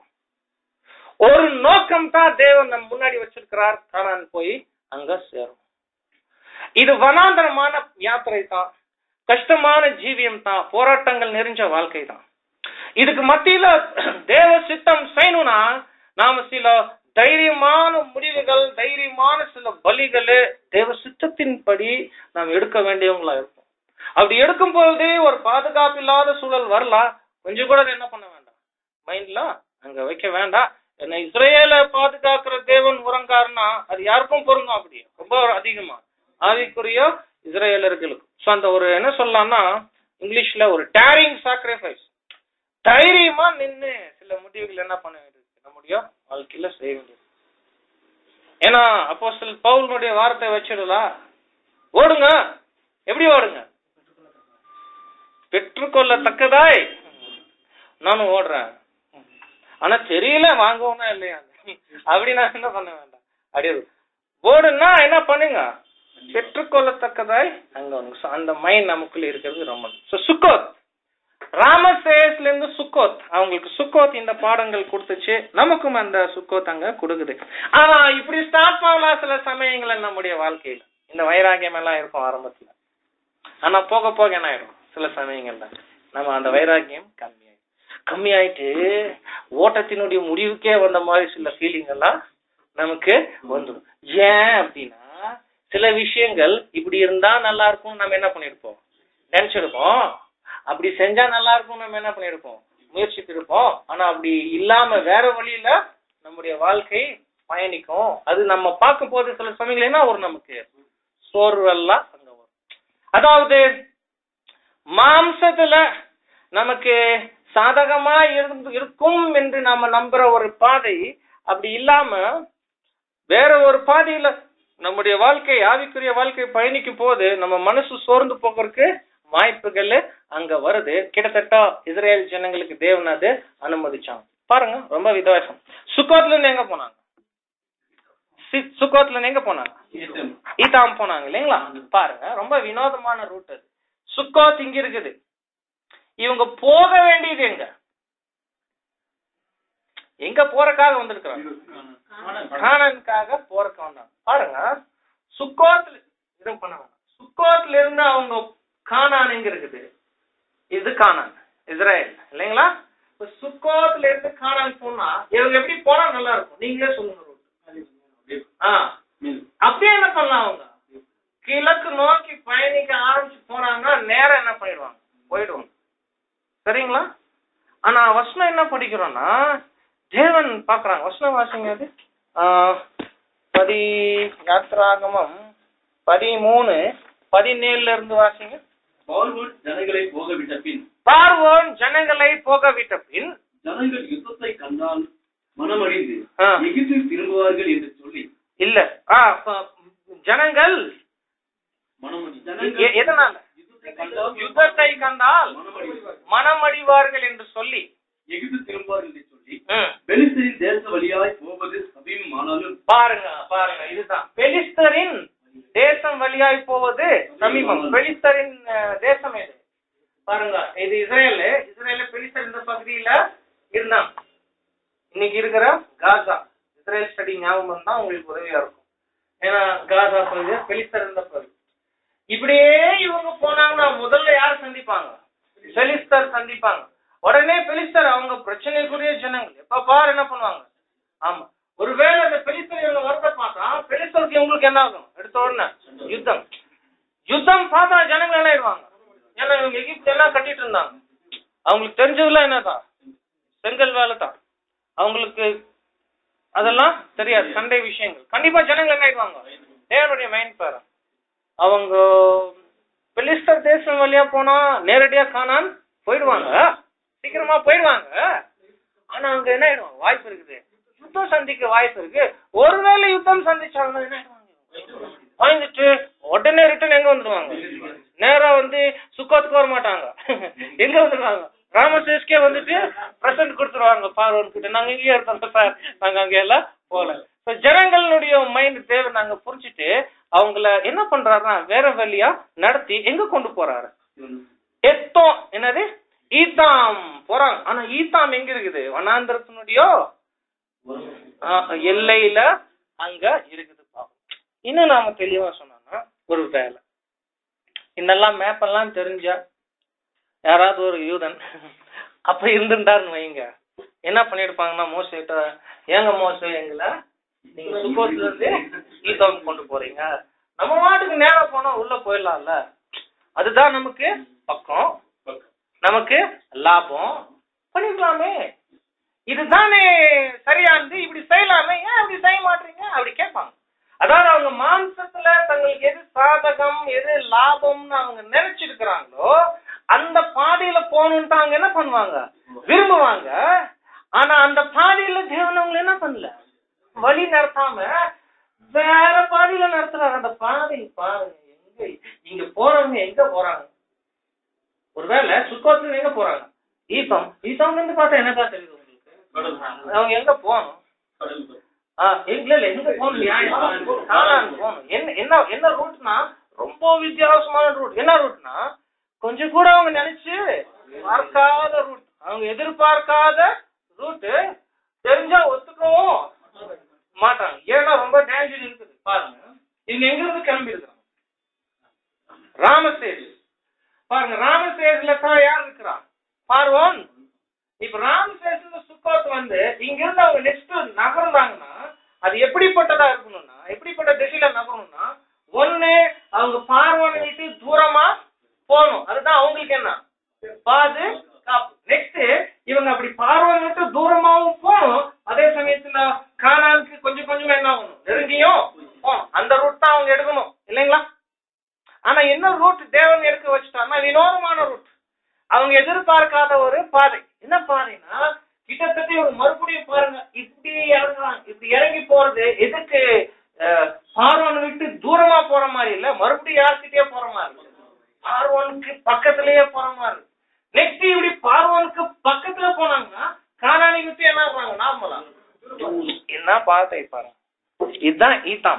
ஒரு நோக்கம் தான் தேவன் நம்ம முன்னாடி வச்சிருக்கிறார் காணான் போய் அங்க சேரும் இது வனாந்தரமான யாத்திரை தான் கஷ்டமான ஜீவியம் தான் போராட்டங்கள் நிறைஞ்ச வாழ்க்கை தான் இதுக்கு மத்தியில தேவ சித்தம் செய்யணும்னா நாம சில தைரியமான முடிவுகள் தைரியமான சில பலிகள் தேவ சித்தத்தின்படி நாம் எடுக்க வேண்டியவங்களா இருப்போம் அப்படி எடுக்கும் பொழுதே ஒரு பாதுகாப்பு இல்லாத சூழல் வரலாம் கொஞ்சம் கூட அதை என்ன பண்ண வேண்டாம் மைண்ட்ல அங்க வைக்க வேண்டாம் என்ன இஸ்ரேல பாதுகாக்கிற தேவன் உறங்காருன்னா அது யாருக்கும் பொருந்தும் அப்படி ரொம்ப அதிகமா ஆவிக்குரிய இஸ்ரேலர்களுக்கு சோ அந்த ஒரு என்ன சொல்லலாம்னா இங்கிலீஷ்ல ஒரு டேரிங் சாக்ரிஃபைஸ் தைரியமா நின்னு சில முடிவுகள் என்ன பண்ண வேண்டியது நம்முடைய வாழ்க்கையில செய்ய வேண்டியது ஏன்னா அப்போ சில பவுலனுடைய வார்த்தை வச்சிடலாம் ஓடுங்க எப்படி ஓடுங்க பெற்றுக்கொள்ளத்தக்கதாய் நானும் ஓடுறேன் ஆனா தெரியல வாங்குவோம்னா இல்லையா அப்படி நான் என்ன பண்ண வேண்டாம் அப்படியே ஓடுனா என்ன பண்ணுங்க பெற்றுக்கொள்ளத்தக்கதாய் அங்க வந்து So, அந்த மைண்ட் நமக்குள்ள இருக்கிறது ரொம்ப So, சுக்கோத் ராமசேஸ்ல இருந்து சுக்கோத் அவங்களுக்கு சுக்கோத் இந்த பாடங்கள் கொடுத்துச்சு நமக்கும் அந்த சுக்கோத் அங்க கொடுக்குது ஆனா இப்படி ஸ்டார்ட் பண்ணலாம் சில சமயங்கள் நம்முடைய வாழ்க்கையில இந்த வைராகியம் எல்லாம் இருக்கும் ஆரம்பத்துல ஆனா போக போக என்ன ஆயிடும் சில சமயங்கள்ல நம்ம அந்த வைராகியம் கம்மியாயிடும் கம்மியாயிட்டு ஓட்டத்தினுடைய முடிவுக்கே வந்த மாதிரி சில ஃபீலிங் எல்லாம் நமக்கு வந்துடும் ஏன் அப்படின்னா சில விஷயங்கள் இப்படி இருந்தா நல்லா இருக்கும் நம்ம என்ன பண்ணிருப்போம் நினைச்சிருப்போம் அப்படி செஞ்சா நல்லா இருக்கும் நம்ம என்ன பண்ணிருப்போம் முயற்சித்து இருப்போம் ஆனா அப்படி இல்லாம வேற வழியில நம்முடைய வாழ்க்கை பயணிக்கும் அது நம்ம பார்க்கும் போது சில சமயங்கள் என்ன வரும் நமக்கு சோர்வெல்லாம் அங்க வரும் அதாவது மாம்சத்துல நமக்கு சாதகமா இருந்து இருக்கும் என்று நாம நம்புற ஒரு பாதை அப்படி இல்லாம வேற ஒரு பாதையில நம்முடைய வாழ்க்கை ஆவிக்குரிய வாழ்க்கை பயணிக்கும் போது நம்ம மனசு சோர்ந்து போகிறதுக்கு வாய்ப்புகள் அங்க வருது கிட்டத்தட்ட இஸ்ரேல் ஜனங்களுக்கு தேவன் அது அனுமதிச்சாங்க பாருங்க ரொம்ப வித்தியாசம் சுக்கோத்ல இருந்து எங்க போனாங்க சி- சுக்கோத்ல இருந்து எங்க போனாங்க ஈதாம் போனாங்க இல்லைங்களா பாருங்க ரொம்ப வினோதமான ரூட் அது சுக்கோத் இங்க இருக்குது இவங்க போக வேண்டியது எங்க எங்க போறக்காக வந்திருக்கிறாங்க கானானுக்காக போறக்க வந்தாங்க பாருங்க சுக்கோத்ல இது பண்ண வேணாம் சுக்கோத்ல இருந்து அவங்க கானான் எங்க இருக்குது இது கானான் இஸ்ரேல் இல்லைங்களா இப்ப சுக்கோத்ல இருந்து கானான் போனா இவங்க எப்படி போனா நல்லா இருக்கும் நீங்களே சொல்லுங்க route. ஆ அப்படியே என்ன பண்ணலாம் அவங்க கிழக்கு நோக்கி பயணிக்க ஆரம்பிச்சு போனாங்கன்னா நேரம் என்ன பண்ணிடுவாங்க போயிடுவாங்க சரிங்களா ஆனா வசனம் என்ன படிக்கிறோம்னா தேவன் பாக்குறாங்க வசனம் வாசிங்க அது ஆ, பதி யாத்ராகமம் பதிமூணு பதினேழுல இருந்து வாசிங்க பார்வோன் ஜனங்களை போக விட்ட பின் பார்வோன் ஜனங்களை போக விட்ட பின் ஜனங்கள் யுத்தத்தை கண்டால் மனமடிந்து ஆ. எகிப்து திரும்புவார்கள் என்று சொல்லி இல்ல ஆ, ப- ஜனங்கள் மனமடி எ- ஜனங்கள் எதனால யுத்தத்தை கண்டால் யுத்தத்தை கண்டால் மனமடிவார்கள். மனமடிவார்கள் என்று சொல்லி எகிப்து திரும்புவார்கள் என்று சொல்லி ம். பெலிஸ்தரின் தேச வழியாய் போவது சபீம் ஆனாலும் பாருங்க பாருங்க இதுதான் பெலிஸ்தரின் தேசம் வழியாய் போவது சமீபம் பெலிஸ்தரின் அஹ், தேசம் எது பாருங்க இது இஸ்ரேல் இஸ்ரேல பெலிஸ்தர் இந்த பகுதியில இருந்தாங்க இன்னைக்கு இருக்கிற காசா இஸ்ரேல் ஸ்டடி ஞாபகம் தான் உங்களுக்கு உதவியா இருக்கும் ஏன்னா காசா பகுதி பெலிஸ்தர் இருந்த பகுதி இப்படியே இவங்க போனாங்கன்னா முதல்ல யார் சந்திப்பாங்க பெலிஸ்தர் சந்திப்பாங்க உடனே பெலிஸ்தர் அவங்க பிரச்சனைக்குரிய ஜனங்கள் எப்ப பாரு என்ன பண்ணுவாங்க ஆமா ஒருவேளை அந்த பெலிஸ்தர் இவங்க வரத பார்த்தா பெலிஸ்தருக்கு இவங்களுக்கு என்ன ஆகும் எடுத்த உடனே யுத்தம் யுத்தம் பார்த்தா ஜனங்கள் என்ன ஆயிடுவாங்க ஏன்னா இவங்க எகிப்து எல்லாம் கட்டிட்டு இருந்தாங்க அவங்களுக்கு தெரிஞ்சதுலாம் என்னதான் செங்கல் வேலை தான் அவங்களுக்கு அதெல்லாம் தெரியாது சண்டை விஷயங்கள் கண்டிப்பா ஜனங்கள் என்ன ஆயிடுவாங்க தேவனுடைய மைண்ட் பாரு அவங்க பெலிஸ்தர் தேசம் வழியா போனா நேரடியா காணான் போயிடுவாங்க சீக்கிரமா போயிடுவாங்க ஆனா அங்க என்ன ஆயிடும் வாய்ப்பு இருக்குது யுத்தம் சந்திக்க வாய்ப்பு இருக்கு ஒருவேளை யுத்தம் சந்திச்சாங்கன்னா என்ன ஆயிடுவாங்க வாங்கிட்டு உடனே ரிட்டர்ன் எங்க வந்துருவாங்க நேரா வந்து சுக்கோத்துக்கு வர மாட்டாங்க எங்க வந்துருவாங்க ராமசேஸ்கே வந்துட்டு பிரசன்ட் கொடுத்துருவாங்க பார்வன் கிட்ட நாங்க இங்கேயே இருக்கோம் சார் நாங்க அங்க எல்லாம் போல So, ஜனங்களுடைய மைண்ட் தேவை நாங்க புரிஞ்சுட்டு அவங்கள என்ன பண்றாருன்னா வேற வழியா நடத்தி எங்க கொண்டு போறாரு எத்தோம் என்னது ஈத்தாம் போறாங்க ஆனா ஈத்தாம் எங்க இருக்குது வனாந்திரத்தினுடைய ஆஹ், எல்லையில அங்க இருக்குது பாவம். இன்னும் நாம தெளிவா சொன்னோம்னா ஒரு வேலை இதெல்லாம் மேப் எல்லாம் தெரிஞ்சா யாராவது ஒரு யூதன் அப்ப இருந்துட்டாருன்னு வைங்க என்ன பண்ணிருப்பாங்கன்னா மோசிட்ட ஏங்க மோச எங்களை நீங்க சுக்கோத்துல இருந்து ஈத்தாம் கொண்டு போறீங்க நம்ம மாட்டுக்கு நேரா போனா உள்ள போயிடலாம்ல அதுதான் நமக்கு பக்கம் நமக்கு லாபம் பண்ணிக்கலாமே இதுதானே சரியானது இப்படி செய்யலாமே ஏன் அப்படி செய்ய மாட்டீங்க அப்படி கேட்பாங்க அதாவது அவங்க மாம்சத்துல தங்களுக்கு எது சாதகம் எது லாபம்னு அவங்க நினைச்சிருக்கிறாங்களோ அந்த பாதையில போகணும்னு அவங்க என்ன பண்ணுவாங்க விரும்புவாங்க ஆனா அந்த பாதையில தேவன் அவங்களை என்ன பண்ணல வழி நடத்தாம வேற பாதையில நடத்துறாங்க அந்த பாதை பாருங்க எங்க இங்க போறவங்க எங்க போறாங்க ஒருவேளை சுக்கோத்துல எங்க போறாங்க ஈசம் ஈசம் இருந்து பார்த்தா என்னக்கா தெரியுது உங்களுக்கு அவங்க எங்க போகணும் ஆ, இல்ல இல்ல எங்க போகணும் நியாயம் கானான் போகணும் என்ன என்ன என்ன ரூட்னா ரொம்ப வித்தியாசமான ரூட் என்ன ரூட்னா கொஞ்சம் கூட அவங்க நினைச்சு பார்க்காத ரூட் அவங்க எதிர்பார்க்காத ரூட் தெரிஞ்சா ஒத்துக்கவும் மாட்டாங்க ஏன்னா ரொம்ப டேஞ்சர் இருக்குது பாருங்க இவங்க எங்க இருந்து கிளம்பி இருக்கிறாங்க ராமசேஸ் பாருங்க ராமசேஸ்ல தான் யார் இருக்கிறா பார்வோன் இப்ப ராமசேஸ்ல சுக்கோத் வந்து இங்க இருந்து அவங்க நெக்ஸ்ட் நகர்ந்தாங்கன்னா அது எப்படி எதிர்பார்க்காத ஒரு பாதை என்ன பாதைனா கிட்டத்தட்ட ஒரு மறுபடியும் பாருங்க இப்படி இறங்குறாங்க இப்படி இறங்கி போறது எதுக்கு அஹ், பார்வோனை விட்டு தூரமா போற மாதிரி இல்ல மறுபடியும் யார்கிட்டயே போற மாதிரி பார்வோனுக்கு பக்கத்திலேயே போற மாதிரி நெக்ஸ்ட் இப்படி பார்வோனுக்கு பக்கத்துல போனாங்கன்னா காணானி விட்டு என்ன ஆகுறாங்க நார்மலா என்ன பாதை பாருங்க இதுதான் ஈத்தாம்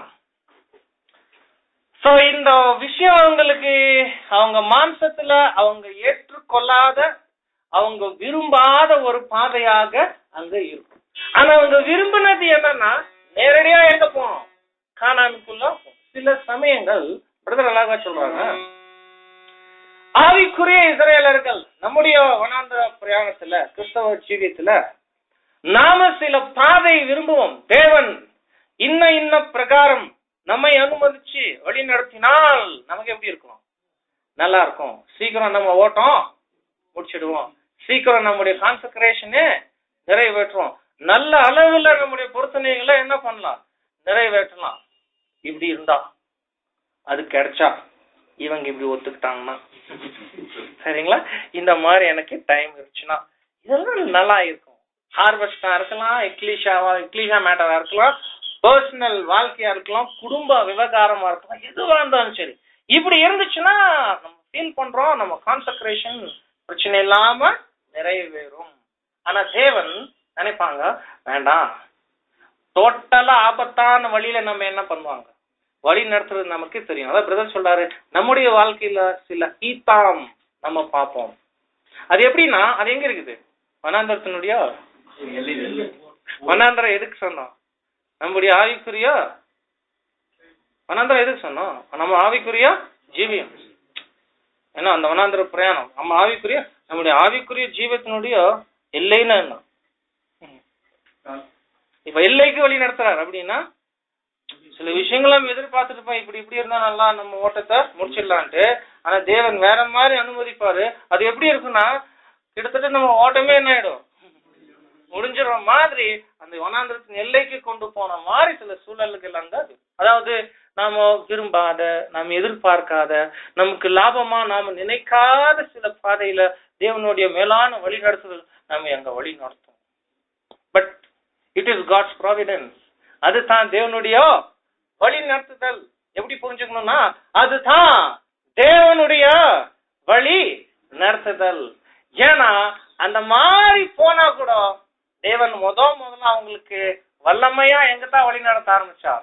சோ இந்த விஷயம் அவங்களுக்கு அவங்க மாம்சத்துல அவங்க ஏற்றுக்கொள்ளாத அவங்க விரும்பாத ஒரு பாதையாக அங்க இருக்கும் ஆனா அவங்க விரும்பினது என்னன்னா நேரடியா எங்க போகணும் காணானுக்குள்ள போகணும். சில சமயங்கள் பிரதர் அழகா சொல்றாங்க ஆவிக்குரிய இஸ்ரேலர்கள் நம்முடைய வனாந்திர பிரயாணத்துல கிறிஸ்தவ ஜீவியத்துல நாம சில பாதை விரும்புவோம் தேவன் இன்ன இன்ன பிரகாரம் நம்மை அனுமதிச்சு வழி நடத்தினால் நமக்கு எப்படி இருக்கும் நல்லா இருக்கும் சீக்கிரம் நம்ம ஓட்டம் முடிச்சிடுவோம் சீக்கிரம் நம்முடைய கான்சன்ட்ரேஷனு நிறைவேற்றுவோம் நல்ல அளவுல நம்முடைய பொருத்தனைகளை என்ன பண்ணலாம் நிறைவேற்றலாம் இப்படி இருந்தா அது கிடைச்சா இவங்க இப்படி ஒத்துக்கிட்டாங்கன்னா சரிங்களா இந்த மாதிரி எனக்கு டைம் இருந்துச்சுன்னா இதெல்லாம் நல்லா இருக்கும் ஹார்வெஸ்டா இருக்கலாம் எக்லீஷாவா எக்லீஷா மேட்டரா இருக்கலாம் பர்சனல் வாழ்க்கையா இருக்கலாம் குடும்ப விவகாரமா இருக்கலாம் எதுவா இருந்தாலும் சரி இப்படி இருந்துச்சுன்னா நம்ம ஃபீல் பண்றோம் நம்ம கான்சன்ட்ரேஷன் பிரச்சனை இல்லாம நிறைவேறும் ஆனா தேவன் நினைப்பாங்க வேண்டாம் டோட்டலா ஆபத்தான வழியில நம்ம என்ன பண்ணுவாங்க வழி நடத்துறது நமக்கு தெரியும் அதான் பிரதர் சொல்றாரு நம்முடைய வாழ்க்கையில சில ஈத்தாம் நம்ம பார்ப்போம் அது எப்படின்னா அது எங்க இருக்குது வனாந்தரத்தினுடைய வனாந்தரம் எதுக்கு சொன்னோம் நம்முடைய ஆவிக்குரிய வனாந்தரம் எதுக்கு சொன்னோம் நம்ம ஆவிக்குரிய ஜீவியம் ஏன்னா அந்த வனாந்தர பிரயாணம் நம்ம ஆவிக்குரிய நம்முடைய ஆவிக்குரிய ஜீவத்தினுடைய எல்லைன்னு என்ன இப்ப எல்லைக்கு வழி நடத்துறாரு அப்படின்னா சில விஷயங்களை நம்ம எதிர்பார்த்துட்டு இருப்போம் இப்படி இப்படி இருந்தா நல்லா நம்ம ஓட்டத்தை முடிச்சிடலான்ட்டு ஆனா தேவன் வேற மாதிரி அனுமதிப்பாரு அது எப்படி இருக்குன்னா கிட்டத்தட்ட நம்ம ஓட்டமே என்ன ஆயிடும் முடிஞ்சிடுற மாதிரி அந்த வனாந்திரத்தின் எல்லைக்கு கொண்டு போன மாதிரி சில சூழல்கள் அங்க அது அதாவது நாம விரும்பாத நாம எதிர்பார்க்காத நமக்கு லாபமா நாம நினைக்காத சில பாதையில தேவனுடைய மேலான வழி நடத்துதல் நம்ம அங்க வழி நடத்தும் but it is God's providence அதுதான் தேவனுடைய வழி நடத்துதல் எப்படி புரிஞ்சுக்கணும்னா அதுதான் தேவனுடைய வழி நடத்துதல் ஏன்னா அந்த மாதிரி போனா கூட தேவன் முத முதல்ல அவங்களுக்கு வல்லமையா எங்க தான் வழி நடத்த ஆரம்பிச்சார்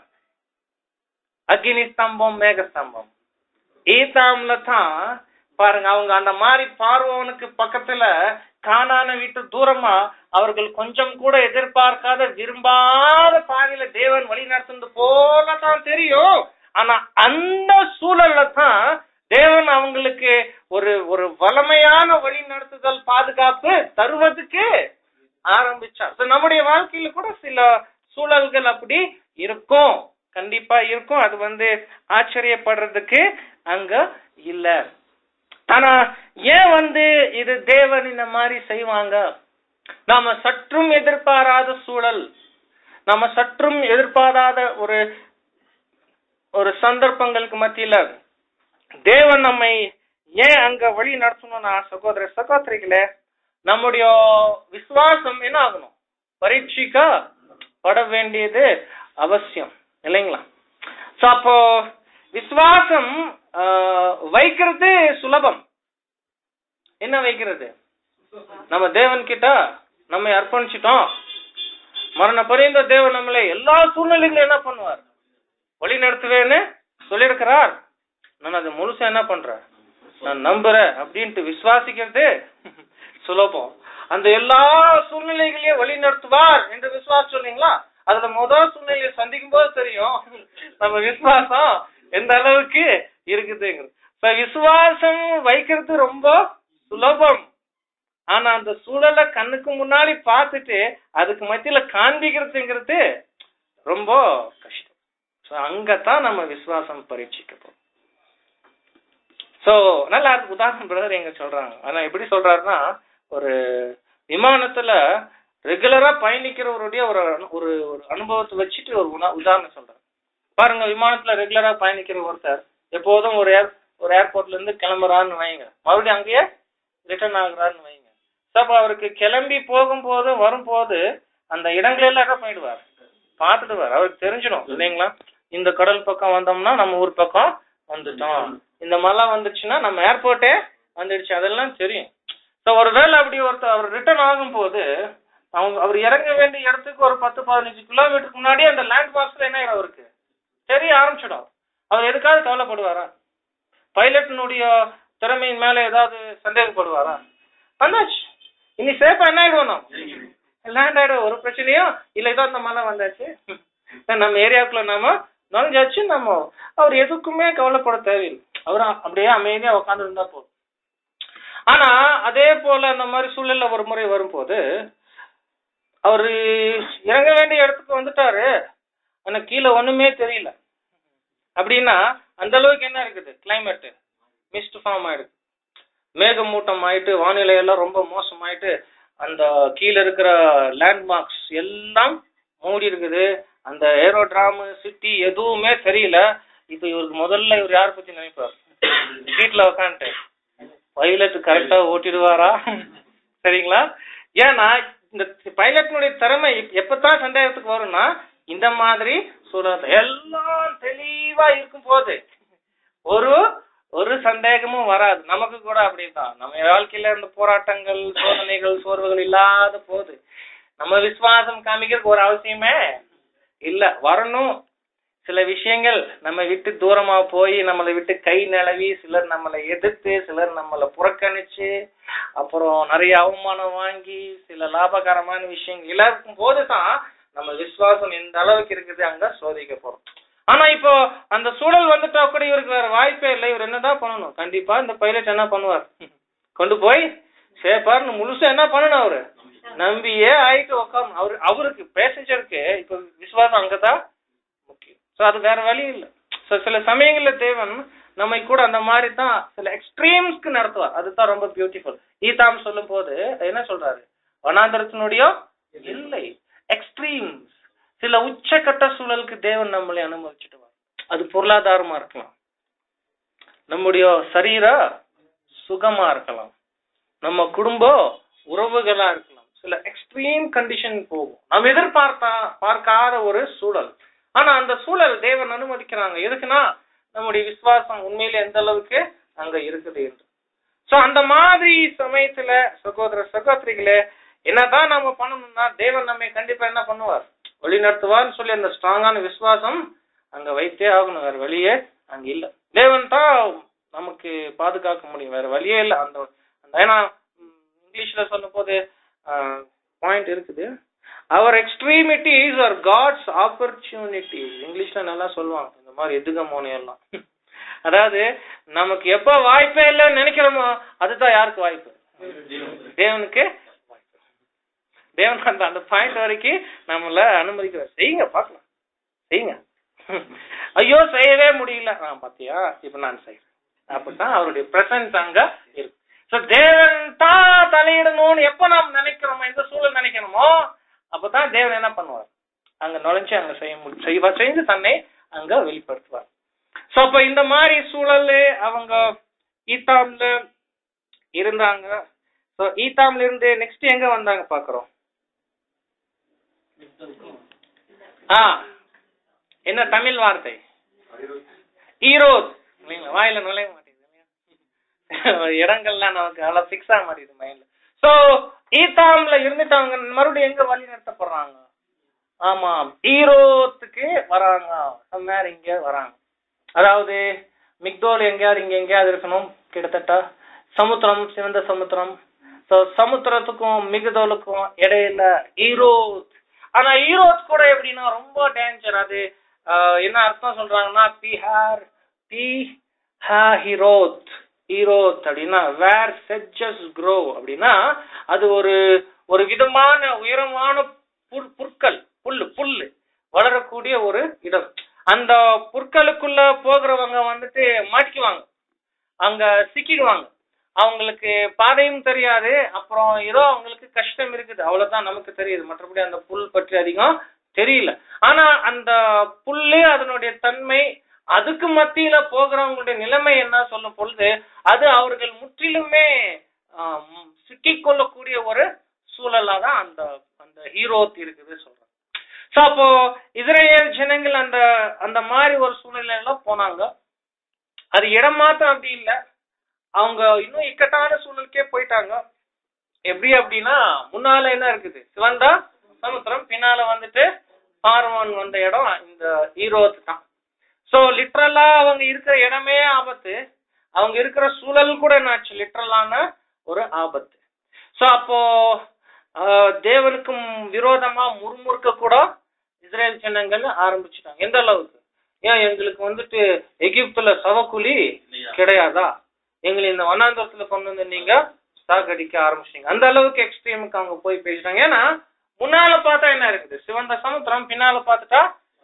அக்னி ஸ்தம்பம் மேக ஸ்தம்பம் ஈத்தாம்ல தான் பாருங்க அவங்க அந்த மாதிரி பார்வோனுக்கு பக்கத்துல காணான வீட்டு தூரமா அவர்கள் கொஞ்சம் கூட எதிர்பார்க்காத விரும்பாத பாதையில தேவன் வழி நடத்துறது போல தான் தெரியும் ஆனா அந்த சூழல்ல தான் தேவன் அவங்களுக்கு ஒரு ஒரு வளமையான வழி நடத்துதல் பாதுகாப்பு தருவதுக்கு ஆரம்பிச்சார் So, நம்முடைய வாழ்க்கையில கூட சில சூழல்கள் அப்படி இருக்கும் கண்டிப்பா இருக்கும் அது வந்து ஆச்சரியப்படுறதுக்கு அங்க இல்ல ஆனா ஏன் வந்து இது தேவன் இந்த மாதிரி செய்வாங்க நாம சற்றும் எதிர்பாராத சூழல் நாம சற்றும் எதிர்பாராத ஒரு ஒரு சந்தர்ப்பங்களுக்கு மத்தியில தேவன் நம்மை ஏன் அங்க வழி நடத்தணும்னா சகோதர சகோதரிகளே நம்முடைய விசுவாசம் என்ன ஆகணும் பரீட்சிக்கப்பட வேண்டியது அவசியம் இல்லைங்களா சோ அப்போ விசுவாசம் ஆஹ், வைக்கிறது சுலபம் என்ன வைக்கிறது நம்ம தேவன் கிட்ட நம்மை அர்ப்பணிச்சிட்டோம் மரண பரிந்த தேவன் நம்மளை எல்லா சூழ்நிலைகளும் என்ன பண்ணுவார் வழி நடத்துவேன்னு சொல்லியிருக்கிறார் நான் அதை முழுசா என்ன பண்றேன் நான் நம்புறேன் அப்படின்ட்டு விசுவாசிக்கிறது சுலபம் அந்த எல்லா சூழ்நிலைகளையும் வழி நடத்துவார் என்று விசுவாசம் சொன்னீங்களா அதுல முதல் சூழ்நிலையை சந்திக்கும் போது தெரியும் நம்ம விசுவாசம் எந்த அளவுக்கு இருக்குதுங்கிறது இப்ப விசுவாசம் வைக்கிறது ரொம்ப சுலபம் ஆனா அந்த சூழலை கண்ணுக்கு முன்னாடி பார்த்துட்டு அதுக்கு மத்தியில காண்பிக்கிறதுங்கிறது ரொம்ப கஷ்டம் சோ அங்கதான் நம்ம விசுவாசம் பரீட்சிக்கப்போம் சோ நல்லா இருக்கு உதாரணம் பிரதர் எங்க சொல்றாங்க ஆனா எப்படி சொல்றாருன்னா ஒரு விமானத்துல ரெகுலரா பயணிக்கிறவருடைய ஒரு அனு- ஒரு ஒரு அனுபவத்தை வச்சுட்டு ஒரு உணா- உதாரணம் சொல்றேன் பாருங்க விமானத்துல ரெகுலரா பயணிக்கிற ஒருத்தர் எப்போதும் ஒரு ஏர் ஒரு ஏர்போர்ட்ல இருந்து கிளம்புறான்னு வைங்க மறுபடியும் அங்கேயே ரிட்டர்ன் ஆகுறாருன்னு வைங்க So, அப்ப அவருக்கு கிளம்பி போகும்போது வரும்போது அந்த இடங்கள் எல்லாம் என்ன பண்ணிடுவார் பார்த்துடுவார் அவருக்கு தெரிஞ்சிடும் இல்லைங்களா இந்த கடல் பக்கம் வந்தோம்னா நம்ம ஊர் பக்கம் வந்துட்டோம் இந்த மலை வந்துச்சுன்னா நம்ம ஏர்போர்ட்டே வந்துடுச்சு அதெல்லாம் தெரியும் ஸோ ஒருவேளை அப்படி ஒருத்தர் அவர் ரிட்டர்ன் ஆகும்போது அவங்க அவர் இறங்க வேண்டிய இடத்துக்கு ஒரு பத்து பதினஞ்சு கிலோமீட்டருக்கு முன்னாடி அந்த லேண்ட் மார்க்ஸ்ல என்ன ஆயிடும் அவருக்கு தெரிய ஆரம்பிச்சிடும் அவர் எதுக்காவது கவலைப்படுவாரா பைலட்டினுடைய திறமையின் மேல ஏதாவது சந்தேகப்படுவாரா வந்தாச்சு இனி சேஃபா என்ன ஆயிடுவோம் நம்ம லேண்ட் ஆயிடும் ஒரு பிரச்சனையும் இல்ல ஏதோ அந்த மலை வந்தாச்சு நம்ம ஏரியாவுக்குள்ள நாம நுழைஞ்சாச்சு நம்ம அவர் எதுக்குமே கவலைப்பட தேவையில்லை அவர் அப்படியே அமைதியா உட்கார்ந்து இருந்தா போதும் ஆனா அதே போல அந்த மாதிரி சூழ்நிலை ஒரு முறை வரும்போது அவரு இறங்க வேண்டிய இடத்துக்கு வந்துட்டாரு ஆனா கீழே ஒண்ணுமே தெரியல அப்படின்னா அந்த அளவுக்கு என்ன இருக்குது கிளைமேட் மிஸ்ட் ஃபார்ம் ஆயிடுது மேகமூட்டம் ஆயிட்டு வானிலை எல்லாம் ரொம்ப மோசமாயிட்டு அந்த கீழே இருக்கிற லேண்ட்மார்க்ஸ் எல்லாம் மூடி இருக்குது அந்த ஏரோட்ராம் சிட்டி எதுவுமே தெரியல இப்ப இவருக்கு முதல்ல இவர் யார பத்தி நினைப்பார் சீட்ல உக்காந்துட்டு பைலட் கரெக்டா ஓட்டிடுவாரா சரிங்களா ஏன்னா இந்த பைலட்னுடைய திறமை எப்- எப்பதான் சந்தேகத்துக்கு வரும்னா இந்த மாதிரி சூழல் எல்லாம் தெளிவா இருக்கும் போது ஒரு ஒரு சந்தேகமும் வராது நமக்கு கூட அப்படிதான் நம்ம வாழ்க்கையில இந்த போராட்டங்கள் சோதனைகள் சோர்வுகள் இல்லாத போது நம்ம விசுவாசம் காமிக்கிறதுக்கு ஒரு அவசியமே இல்ல வரணும் சில விஷயங்கள் நம்ம விட்டு தூரமா போய் நம்மளை விட்டு கை நிலவி சிலர் நம்மளை எதிர்த்து சிலர் நம்மளை புறக்கணிச்சு அப்புறம் நிறைய அவமானம் வாங்கி சில லாபகரமான விஷயங்கள் எல்லாம் இருக்கும் போதுதான் நம்ம விசுவாசம் எந்த அளவுக்கு இருக்குது அங்க சோதிக்க போறோம் ஆனா இப்போ அந்த சூழல் வந்துட்டா கூட இவருக்கு வேற வாய்ப்பே இல்லை இவர் என்னதான் பண்ணணும் கண்டிப்பா இந்த பைலட் என்ன பண்ணுவார் கொண்டு போய் சேப்பார்னு முழுசா என்ன பண்ணணும் அவரு நம்பியே ஆயிட்டு உட்காரணும் அவரு அவருக்கு பேசஞ்சருக்கு இப்ப விசுவாசம் அங்கதான் முக்கியம் சோ அது வேற வழி இல்ல சோ சில சமயங்கள்ல தேவன் நம்மை கூட அந்த மாதிரி தான் சில எக்ஸ்ட்ரீம்ஸ்க்கு நடத்துவார் அதுதான் ரொம்ப பியூட்டிஃபுல் ஈதாம் சொல்லும் போது என்ன சொல்றாரு வனாந்தரத்தினுடைய இல்லை எக்ஸ்ட்ரீம்ஸ் சில உச்சக்கட்ட சூழலுக்கு தேவன் நம்மளை அனுமதிச்சுட்டு அது பொருளாதாரமா இருக்கலாம் நம்முடைய சரீர சுகமா இருக்கலாம் நம்ம குடும்ப உறவுகளா இருக்கலாம் சில எக்ஸ்ட்ரீம் கண்டிஷன் போகும் நம்ம எதிர்பார்த்தா பார்க்காத ஒரு சூழல் ஆனா அந்த சூழல் தேவன் அனுமதிக்கிறாங்க எதுக்குன்னா நம்முடைய விசுவாசம் உண்மையில எந்த அளவுக்கு அங்க இருக்குது என்று சோ அந்த மாதிரி சமயத்துல சகோதர சகோதரிகளே என்னதான் நம்ம பண்ணணும்னா தேவன் நம்மை கண்டிப்பா என்ன பண்ணுவார் வழி நடத்துவார்னு சொல்லி அந்த ஸ்ட்ராங்கான விசுவாசம் அங்க வைத்தே ஆகணும் வேற வழியே அங்க இல்ல தேவன் தான் நமக்கு பாதுகாக்க முடியும் வேற வழியே இல்ல அந்த அந்த- ஏன்னா ம், இங்கிலீஷ்ல சொல்லும் போது பாயிண்ட் இருக்குது அவர் எக்ஸ்ட்ரீமிட்டிஸ் ஆர் காட்ஸ் ஆப்பர்ச்சுனிட்டிஸ் இங்கிலீஷ்ல நல்லா சொல்லுவாங்க இந்த மாதிரி எதுகமோனி எல்லாம் அதாவது நமக்கு எப்ப வாய்ப்பே இல்லைன்னு நினைக்கிறோமோ அதுதான் யாருக்கு வாய்ப்பு தேவனுக்கு வாய்ப்பு தேவன் அந்த அந்த பாயிண்ட் வரைக்கும் நம்மள அனுமதிக்கிறார் செய்யுங்க பார்க்கலாம் செய்யுங்க ஐயோ செய்யவே முடியல ஆ பாத்தியா இப்ப நான் செய்யறேன் அப்படித்தான் அவருடைய பிரசன்ஸ் அங்க இருக்கு சோ தேவன் தான் தலையிடணும்னு எப்ப நாம் நினைக்கிறோமோ எந்த சூழல் நினைக்கிறோமோ அப்பதான் தேவன் என்ன பண்ணுவார் அங்க நுழைஞ்சு அங்க செய்ய முடியும் செய்வா செஞ்சு தன்னை அங்க வெளிப்படுத்துவார் சோ அப்ப இந்த மாதிரி சூழல் அவங்க ஈத்தாம்ல இருந்தாங்க சோ ஈத்தாம்ல இருந்து நெக்ஸ்ட் எங்க வந்தாங்க பாக்குறோம் ஆ என்ன தமிழ் வார்த்தை ஈரோட் இல்லைங்களா வாயில நுழைய மாட்டேங்குது இல்லையா? இடங்கள்லாம் நமக்கு அவ்வளவு ஃபிக்ஸ் ஆக மாட்டேங்குது மைண்ட்ல சோ ஈத்தாம்ல இருந்துட்டு அவங்க மறுபடியும் எங்க வழி நடத்தப்படுறாங்க ஆமாம் ஈரோத்துக்கு வராங்க somewhere இங்க வராங்க அதாவது மிக்தோல் எங்கேயாவது இங்க எங்கேயாவது இருக்கணும் கிட்டத்தட்ட சமுத்திரம் சிவந்த சமுத்திரம் சோ சமுத்திரத்துக்கும் மிகுதோலுக்கும் இடையில ஈரோத் ஆனா ஈரோத் கூட எப்படின்னா ரொம்ப டேஞ்சர் அது ஆஹ், என்ன அர்த்தம் சொல்றாங்கன்னா பிஹார் பி ஹா ஹிரோத் ஈரோத் அப்படின்னா வேர் செஜஸ் க்ரோ அப்படின்னா அது ஒரு ஒரு விதமான உயரமான புற் புற்கள் புல்லு புல்லு வளரக்கூடிய ஒரு இடம் அந்த புற்களுக்குள்ள போகிறவங்க வந்துட்டு மாட்டிக்குவாங்க அங்க சிக்கிடுவாங்க அவங்களுக்கு பாதையும் தெரியாது அப்புறம் ஏதோ அவங்களுக்கு கஷ்டம் இருக்குது அவ்வளவுதான் நமக்கு தெரியுது மற்றபடி அந்த புல் பற்றி அதிகம் தெரியல ஆனா அந்த புல்லு அதனுடைய தன்மை அதுக்கு மத்தியில போகிறவங்களுடைய நிலைமை என்ன சொல்லும் பொழுது அது அவர்கள் முற்றிலுமே ஆம், சிக்கிக்கொள்ளக்கூடிய ஒரு சூழலா தான் அந்த அந்த ஹீரோத் இருக்குது சொல்றாங்க சோ அப்போ இஸ்ரேல் ஜனங்கள் அந்த அந்த மாதிரி ஒரு சூழ்நிலையில போனாங்க அது இடம் மாத்திரம் அப்படி இல்ல அவங்க இன்னும் இக்கட்டான சூழலுக்கே போயிட்டாங்க எப்படி அப்படின்னா முன்னால என்ன இருக்குது சிவந்தா சமுத்திரம் பின்னால வந்துட்டு பார்வான் வந்த இடம் இந்த ஈரோத்து தான் சோ லிட்ரலா அவங்க இருக்கிற இடமே ஆபத்து அவங்க இருக்கிற சூழல் கூட என்னாச்சு லிட்ரலான ஒரு ஆபத்து சோ அப்போ ஆஹ், தேவனுக்கும் விரோதமா முறுமுறுக்க கூட இஸ்ரேல் ஜனங்கள் ஆரம்பிச்சுட்டாங்க எந்த அளவுக்கு ஏன் எங்களுக்கு வந்துட்டு எகிப்துல சவக்குழி கிடையாதா எங்களை இந்த வனாந்தரத்துல கொண்டு வந்து நீங்க சாகடிக்க ஆரம்பிச்சிட்டீங்க அந்த அளவுக்கு எக்ஸ்ட்ரீமுக்கு அவங்க போய் பேசிட்டாங்க ஏன்னா முன்னால பார்த்தா என்ன இருக்குது சிவந்த சமுத்திரம் பின்னால பார்த்துட்டா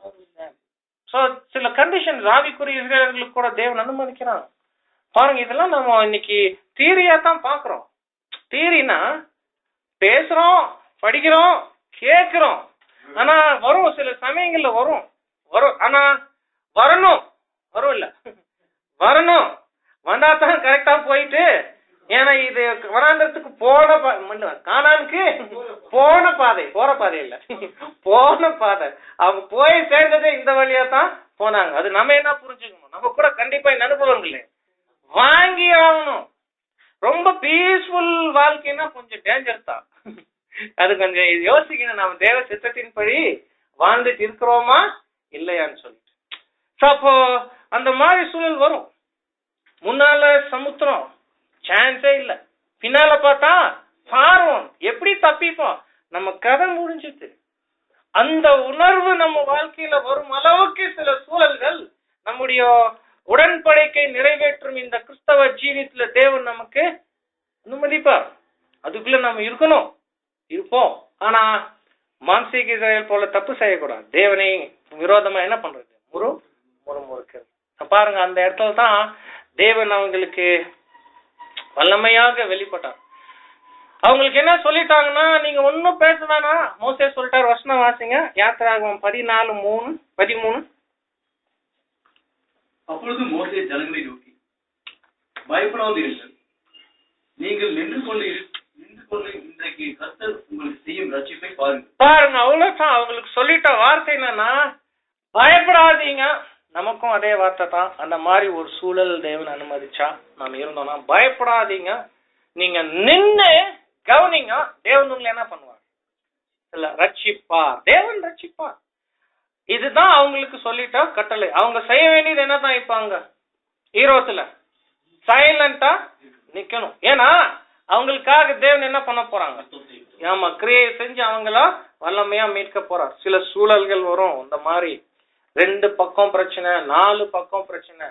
சோ சில கண்டிஷன்ஸ் ஆவிக்குரிய இஸ்ரேலர்களுக்கு கூட தேவன் அனுமதிக்கிறாங்க பாருங்க இதெல்லாம் நம்ம இன்னைக்கு தியரியா தான் பாக்குறோம் தியரினா பேசுறோம் படிக்கிறோம் கேக்குறோம் ஆனா வரும் சில சமயங்கள்ல வரும் வரும் ஆனா வரணும் வரும் இல்ல வரணும் வந்தா தான் கரெக்டா போயிட்டு ஏன்னா இது வனாந்தரத்துக்கு போன பா- மன்ன- கானானுக்கு போன பாதை போற பாதை இல்ல போன பாதை அவங்க போய் சேர்ந்ததே இந்த வழியா தான் போனாங்க அது நம்ம என்ன புரிஞ்சுக்கணும் நம்ம கூட கண்டிப்பா இந்த அனுபவங்களே வாங்கி ஆகணும் ரொம்ப பீஸ்ஃபுல் வாழ்க்கைன்னா கொஞ்சம் டேஞ்சர் தான் அது கொஞ்சம் யோசிக்கணும் நம்ம தேவ சித்தத்தின்படி வாழ்ந்துட்டு இருக்கிறோமா இல்லையான்னு சொல்லிட்டு So, அப்போ அந்த மாதிரி சூழல் வரும் முன்னால சமுத்திரம் சான்ஸே இல்ல பின்னால பார்த்தா பாரோன் எப்படி தப்பிப்போம் நம்ம கதை முடிஞ்சுது அந்த உணர்வு நம்ம வாழ்க்கையில வரும் அளவுக்கு சில சூழல்கள் நம்முடைய உடன்படிக்கை நிறைவேற்றும் இந்த கிறிஸ்தவ ஜீவியத்துல தேவன் நமக்கு அனுமதிப்பார் அதுக்குள்ள நம்ம இருக்கணும் இருப்போம் ஆனா மான்சீக இஸ்ரேல் போல தப்பு செய்யக்கூடாது தேவனை விரோதமா என்ன பண்றது முறு முறு முறுக்கு பாருங்க அந்த இடத்துல தான் தேவன் அவங்களுக்கு வல்லமையாக வெளிப்பட்டார் அவங்களுக்கு என்ன சொல்லிட்டாங்கன்னா நீங்க ஒன்னும் பேச வேணாம் மோசே சொல்லிட்டார் வசனம் வாசிங்க யாத்திராகம் பதினாலு மூணு பதிமூணு அப்பொழுது மோசே ஜனங்களை நோக்கி பயப்படாதீர்கள் நீங்கள் நின்று கொண்டு இரு- நின்று கொண்டு இன்றைக்கு கர்த்தர் உங்களுக்கு செய்யும் ரட்சிப்பை பாருங்கள் பாருங்க அவ்வளவுதான் அவங்களுக்கு சொல்லிட்ட வார்த்தை என்னன்னா பயப்படாதீங்க நமக்கும் அதே வார்த்தை தான் அந்த மாதிரி ஒரு சூழல் தேவன் அனுமதிச்சா நாம இருந்தோம்னா பயப்படாதீங்க நீங்க நின்னு கவனிங்க தேவன் உங்களை என்ன பண்ணுவார் இல்ல ரட்சிப்பார் தேவன் ரட்சிப்பார் இதுதான் அவங்களுக்கு சொல்லிட்டா கட்டளை அவங்க செய்ய வேண்டியது என்னதான் இப்ப அங்க ஈரோத்துல சைலண்டா நிக்கணும் ஏன்னா அவங்களுக்காக தேவன் என்ன பண்ண போறாங்க ஆமா கிரியை செஞ்சு அவங்கள வல்லமையா மீட்க போறார் சில சூழல்கள் வரும் இந்த மாதிரி ரெண்டு பக்கம் பிரச்சனை நாலு பக்கம் பிரச்சனை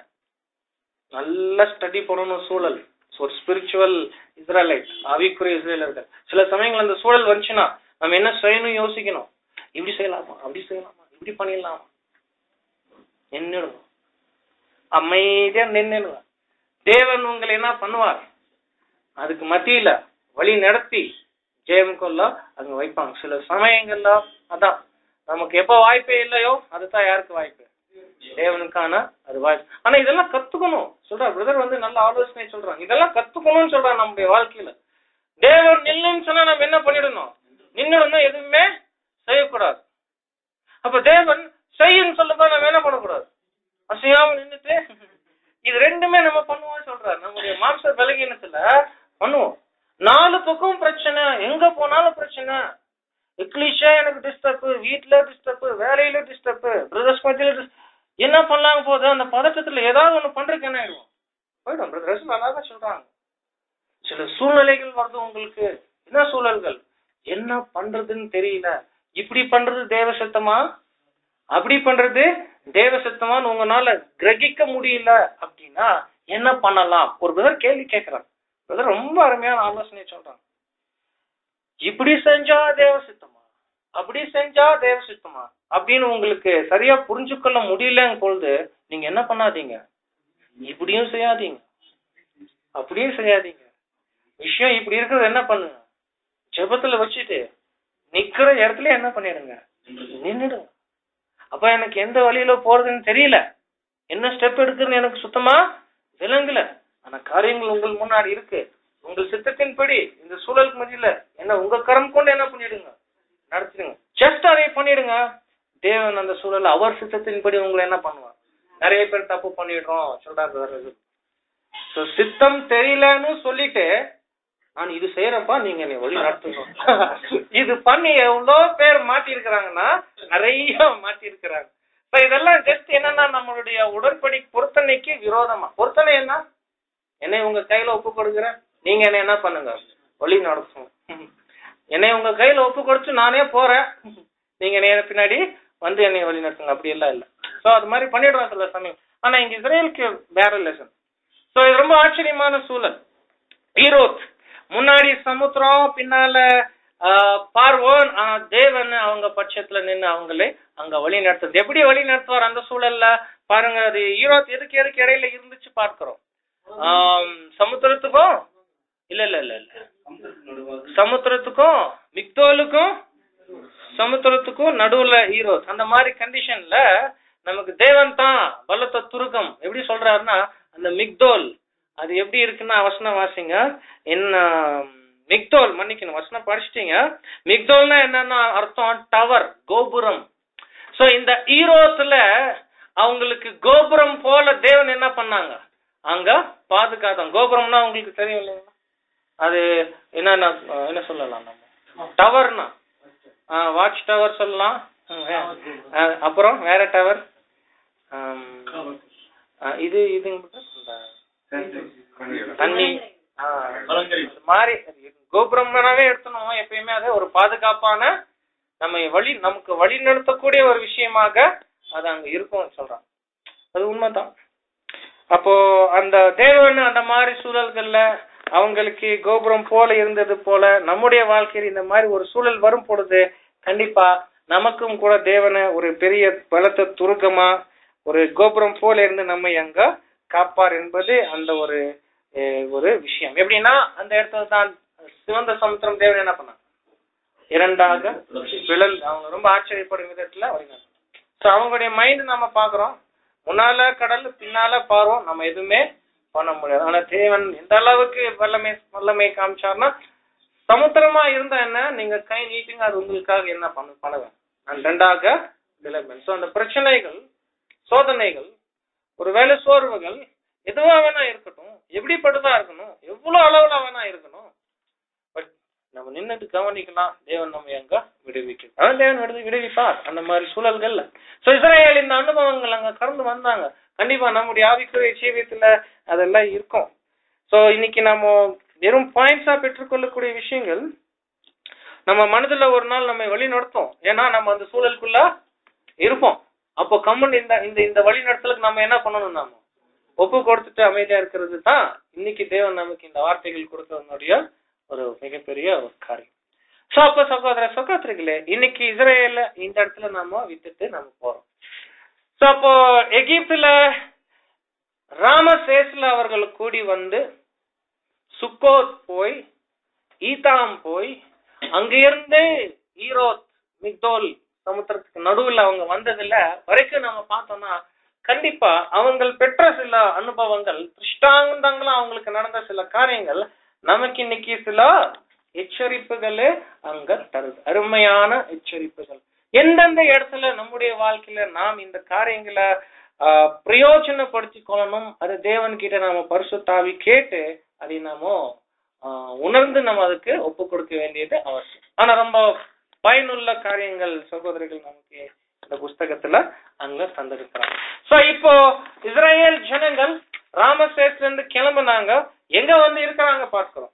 நல்ல ஸ்டடி பண்ணணும் சூழல் ஒரு ஸ்பிரிச்சுவல் இஸ்ரேலைட் ஆவிக்குரிய இஸ்ரேலர்கள் சில சமயங்கள் அந்த சூழல் வந்துச்சுன்னா நம்ம என்ன செய்யணும் யோசிக்கணும் இப்படி செய்யலாமா அப்படி செய்யலாமா இப்படி பண்ணிடலாமா நின்னுடும் அமைதியா நின்னுடுங்க தேவன் உங்களை என்ன பண்ணுவார் அதுக்கு மத்தியில வழி நடத்தி ஜெயம் கொள்ள அங்க வைப்பாங்க சில சமயங்கள்ல அதான் நமக்கு எப்ப வாய்ப்பே இல்லையோ அதுதான் யாருக்கு வாய்ப்பு தேவனுக்கான அது வாய்ப்பு ஆனா இதெல்லாம் கத்துக்கணும் சொல்ற பிரதர் வந்து நல்ல ஆலோசனை சொல்றாங்க இதெல்லாம் கத்துக்கணும்னு சொல்றாங்க நம்முடைய வாழ்க்கையில தேவன் நில்லுன்னு சொன்னா நம்ம என்ன பண்ணிடணும் நின்னுடணும் எதுவுமே செய்யக்கூடாது அப்ப தேவன் செய்யுன்னு சொல்லும்போது நம்ம என்ன பண்ணக்கூடாது அசையாம நின்னுட்டு இது ரெண்டுமே நம்ம பண்ணுவோம் சொல்றாரு நம்முடைய மாம்ச பலகீனத்துல பண்ணுவோம் நாலு பக்கம் பிரச்சனை எங்க போனாலும் பிரச்சனை இங்கிலீஷா எனக்கு டிஸ்டர்ப் வீட்ல டிஸ்டர்ப் வேலையில டிஸ்டர்ப் பிரதர்ஸ் மத்தியில dis- என்ன பண்ணலாங்க போது அந்த பதட்டத்துல ஏதாவது ஒண்ணு பண்றதுக்கு என்ன ஆயிடும் போயிடும் பிரதர்ஸ் நல்லா தான் சொல்றாங்க சில சூழ்நிலைகள் வருது உங்களுக்கு என்ன சூழல்கள் என்ன பண்றதுன்னு தெரியல இப்படி பண்றது தேவ சத்தமா அப்படி பண்றது தேவ சத்தமான்னு உங்களால கிரகிக்க முடியல அப்படின்னா என்ன பண்ணலாம் ஒரு பிரதர் கேள்வி கேட்கிறார் பிரதர் ரொம்ப அருமையான ஆலோசனை சொல்றாங்க இப்படி செஞ்சா தேவ சித்தமா அப்படி செஞ்சா தேவ சித்தமா அப்படின்னு உங்களுக்கு சரியா புரிஞ்சுக்கொள்ள முடியலங்க பொழுது நீங்க என்ன பண்ணாதீங்க இப்படியும் செய்யாதீங்க அப்படியும் செய்யாதீங்க விஷயம் இப்படி இருக்கிறது என்ன பண்ணுங்க ஜெபத்துல வச்சுட்டு நிக்கிற இடத்துல என்ன பண்ணிடுங்க நின்னுடுங்க அப்ப எனக்கு எந்த வழியில போறதுன்னு தெரியல என்ன ஸ்டெப் எடுக்குன்னு எனக்கு சுத்தமா விளங்கல ஆனா காரியங்கள் உங்கள் முன்னாடி இருக்கு உங்கள் சித்தத்தின்படி இந்த சூழலுக்கு மத்தியில என்ன உங்க கரம் கொண்டு என்ன பண்ணிடுங்க நடத்திடுங்க ஜஸ்ட் அதை பண்ணிடுங்க தேவன் அந்த சூழல் அவர் சித்தத்தின்படி உங்களை என்ன பண்ணுவார் நிறைய பேர் தப்பு பண்ணிடுறோம் சொல்றாரு So, சித்தம் தெரியலன்னு சொல்லிட்டு நான் இது செய்யறப்பா நீங்க என்னை வழி நடத்தணும் இது பண்ணி எவ்வளோ பேர் மாட்டி இருக்கிறாங்கன்னா நிறைய மாட்டி இருக்கிறாங்க இப்ப இதெல்லாம் ஜஸ்ட் என்னன்னா நம்மளுடைய உடற்படி பொருத்தனைக்கு விரோதமா பொருத்தனை என்ன என்னை உங்க கையில ஒப்பு கொடுக்குறேன் நீங்க என்ன என்ன பண்ணுங்க வழி நடத்தும் என்னை உங்க கையில ஒப்பு கொடுத்து நானே போறேன் நீங்க என்ன பின்னாடி வந்து என்னை வழி நடத்துங்க அப்படி எல்லாம் இல்ல சோ அது மாதிரி பண்ணிடுவோம் சில சமயம் ஆனா இங்க இஸ்ரேலுக்கு வேற லெசன் சோ இது ரொம்ப ஆச்சரியமான சூழல் ஈரோத் முன்னாடி சமுத்திரம் பின்னால ஆஹ், பார்வோன் ஆஹ், தேவன் அவங்க பட்சத்துல நின்னு அவங்களே அங்க வழி நடத்துது எப்படி வழி நடத்துவார் அந்த சூழல்ல பாருங்க அது ஈரோத் எதுக்கு எதுக்கு இடையில இருந்துச்சு பார்க்கிறோம் ஆம், சமுத்திரத்துக்கும் இல்ல இல்ல இல்ல இல்ல சமுத்திரத்துக்கு நடுவாக சமுத்திரத்துக்கும் மிக்தோலுக்கும் சமுத்திரத்துக்கும் நடுவுல ஈரோத் அந்த மாதிரி கண்டிஷன்ல நமக்கு தேவன் தான் பலத்த துருக்கம் எப்படி சொல்றாருன்னா அந்த மிக்தோல் அது எப்படி இருக்குன்னா வசனம் வாசிங்க என்ன மிக்தோல் மன்னிக்கணும் வசனம் படிச்சிட்டீங்க மிக்தோல்னா என்னன்னா அர்த்தம் டவர் கோபுரம் சோ இந்த ஈரோத்துல அவங்களுக்கு கோபுரம் போல தேவன் என்ன பண்ணாங்க அங்க பாதுகாத்தாங்க கோபுரம்னா உங்களுக்கு தெரியும் இல்லைங்களா அது என்னன்னா அஹ் என்ன சொல்லலாம் நம்ம டவர்னா வாட்ச் டவர் சொல்லலாம் ம், வே- அஹ் அப்புறம் வேற டவர் இது இது இந்த தண்ணி ஆ, இந்த மாதிரி கோபுரம்னாவே எடுத்தணும் எப்பயுமே அது ஒரு பாதுகாப்பான நம்ம வழி நமக்கு வழி நடத்தக்கூடிய ஒரு விஷயமாக அது அங்க இருக்கும் சொல்றான் அது உண்மைதான் அப்போ அந்த தேவன் அந்த மாதிரி சூழல்கள்ல அவங்களுக்கு கோபுரம் போல இருந்தது போல நம்முடைய வாழ்க்கையில் இந்த மாதிரி ஒரு சூழல் வரும் பொழுது கண்டிப்பா நமக்கும் கூட தேவனை ஒரு பெரிய பலத்த துருக்கமா ஒரு கோபுரம் போல இருந்து நம்மை அங்க காப்பார் என்பது அந்த ஒரு அஹ், ஒரு விஷயம் எப்படின்னா அந்த இடத்துல தான் சிவந்த சமுத்திரம் தேவன் என்ன பண்ணாங்க இரண்டாக விழல் அவங்க ரொம்ப ஆச்சரியப்படும் விதத்துல வழிநடத்தினாங்க ஸோ அவங்களுடைய மைண்ட் நம்ம பாக்குறோம் முன்னால கடல் பின்னால பார்வோம் நம்ம எதுவுமே பண்ண முடியாது ஆனா தேவன் எந்த அளவுக்கு வல்லமை வல்லமை காமிச்சார்னா சமுத்திரமா இருந்தா என்ன நீங்க கை நீட்டுங்க அது உங்களுக்காக என்ன பண்ண பண்ணுவேன் நான் ரெண்டாக விளம்பன் ஸோ அந்த பிரச்சனைகள் சோதனைகள் ஒருவேளை சோர்வுகள் எதுவா வேணா இருக்கட்டும் எப்படிப்பட்டதா இருக்கணும் எவ்வளவு அளவுல வேணா இருக்கணும் பட் நம்ம நின்னுட்டு கவனிக்கலாம் தேவன் நம்ம எங்க விடுவிக்கும் அதான் தேவன் விடுவி விடுவிப்பார் அந்த மாதிரி சூழல்கள்ல சோ இஸ்ரேல் இந்த அனுபவங்கள் அங்க கடந்து வந்தாங்க கண்டிப்பா நம்முடைய ஆவிக்குரிய ஜீவியத்துல அதெல்லாம் இருக்கும் சோ இன்னைக்கு நம்ம வெறும் பாயிண்ட்ஸா பெற்றுக்கொள்ளக்கூடிய விஷயங்கள் நம்ம மனதுல ஒரு நாள் நம்ம வழி நடத்தும் ஏன்னா நம்ம அந்த சூழலுக்குள்ள இருப்போம் அப்போ கம்மன் இந்த இந்த இந்த வழி நடத்தலுக்கு நம்ம என்ன பண்ணணும் நாம ஒப்பு கொடுத்துட்டு அமைதியா இருக்கிறது தான் இன்னைக்கு தேவன் நமக்கு இந்த வார்த்தைகள் கொடுக்கறதுனுடைய ஒரு மிகப்பெரிய ஒரு காரியம் சோ அப்ப சகோதர சகோதரிகளே இன்னைக்கு இஸ்ரேல இந்த இடத்துல நாம விட்டுட்டு நம்ம போறோம் சோ அப்போ எகிப்துல ராமசேஸ்ல அவர்கள் கூடி வந்து சுக்கோத் போய் ஈதாம் போய் அங்கிருந்து ஈரோத் மிக்தோல் சமுத்திரத்துக்கு நடுவுல அவங்க வந்ததுல வரைக்கும் நம்ம பார்த்தோம்னா கண்டிப்பா அவங்கள் பெற்ற சில அனுபவங்கள் திருஷ்டாந்தங்களா அவங்களுக்கு நடந்த சில காரியங்கள் நமக்கு இன்னைக்கு சில எச்சரிப்புகளே அங்க தருது அருமையான எச்சரிப்புகள் எந்தெந்த இடத்துல நம்முடைய வாழ்க்கையில நாம் இந்த காரியங்களை ஆஹ், பிரயோஜனப்படுத்திக் கொள்ளணும் அது தேவன் கிட்ட நாம பரிசுத்தாவி கேட்டு அதை நாம ஆஹ், உணர்ந்து நம்ம அதுக்கு ஒப்பு கொடுக்க வேண்டியது அவசியம் ஆனா ரொம்ப பயனுள்ள காரியங்கள் சகோதரிகள் நமக்கு இந்த புஸ்தகத்துல அங்க தந்திருக்கிறாங்க சோ இப்போ இஸ்ரேல் ஜனங்கள் ராமசேஸ்ல இருந்து கிளம்புனாங்க எங்க வந்து இருக்கிறாங்க பார்க்கிறோம்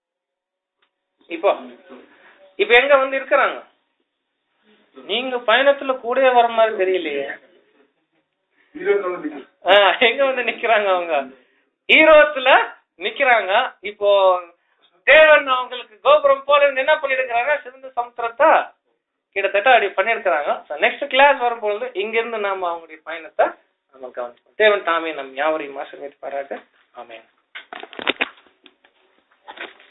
இப்போ இப்ப எங்க வந்து இருக்கிறாங்க நீங்க பயணத்துல கூடவே வர மாதிரி தெரியலையே ஆ, எங்க வந்து நிக்கிறாங்க அவங்க ஈரோத்துல நிக்கிறாங்க இப்போ தேவன் அவங்களுக்கு கோபுரம் போல இருந்து என்ன பண்ணிருக்கிறாங்க சிறந்த சமுத்திரத்தை கிட்டத்தட்ட அப்படி பண்ணிருக்கிறாங்க நெக்ஸ்ட் கிளாஸ் வரும்பொழுது இங்க இருந்து நாம அவங்களுடைய பயணத்தை நம்ம கவனிப்போம் தேவன் தாமே நம் யாவரையும் ஆசிரியப்பாராக ஆமென்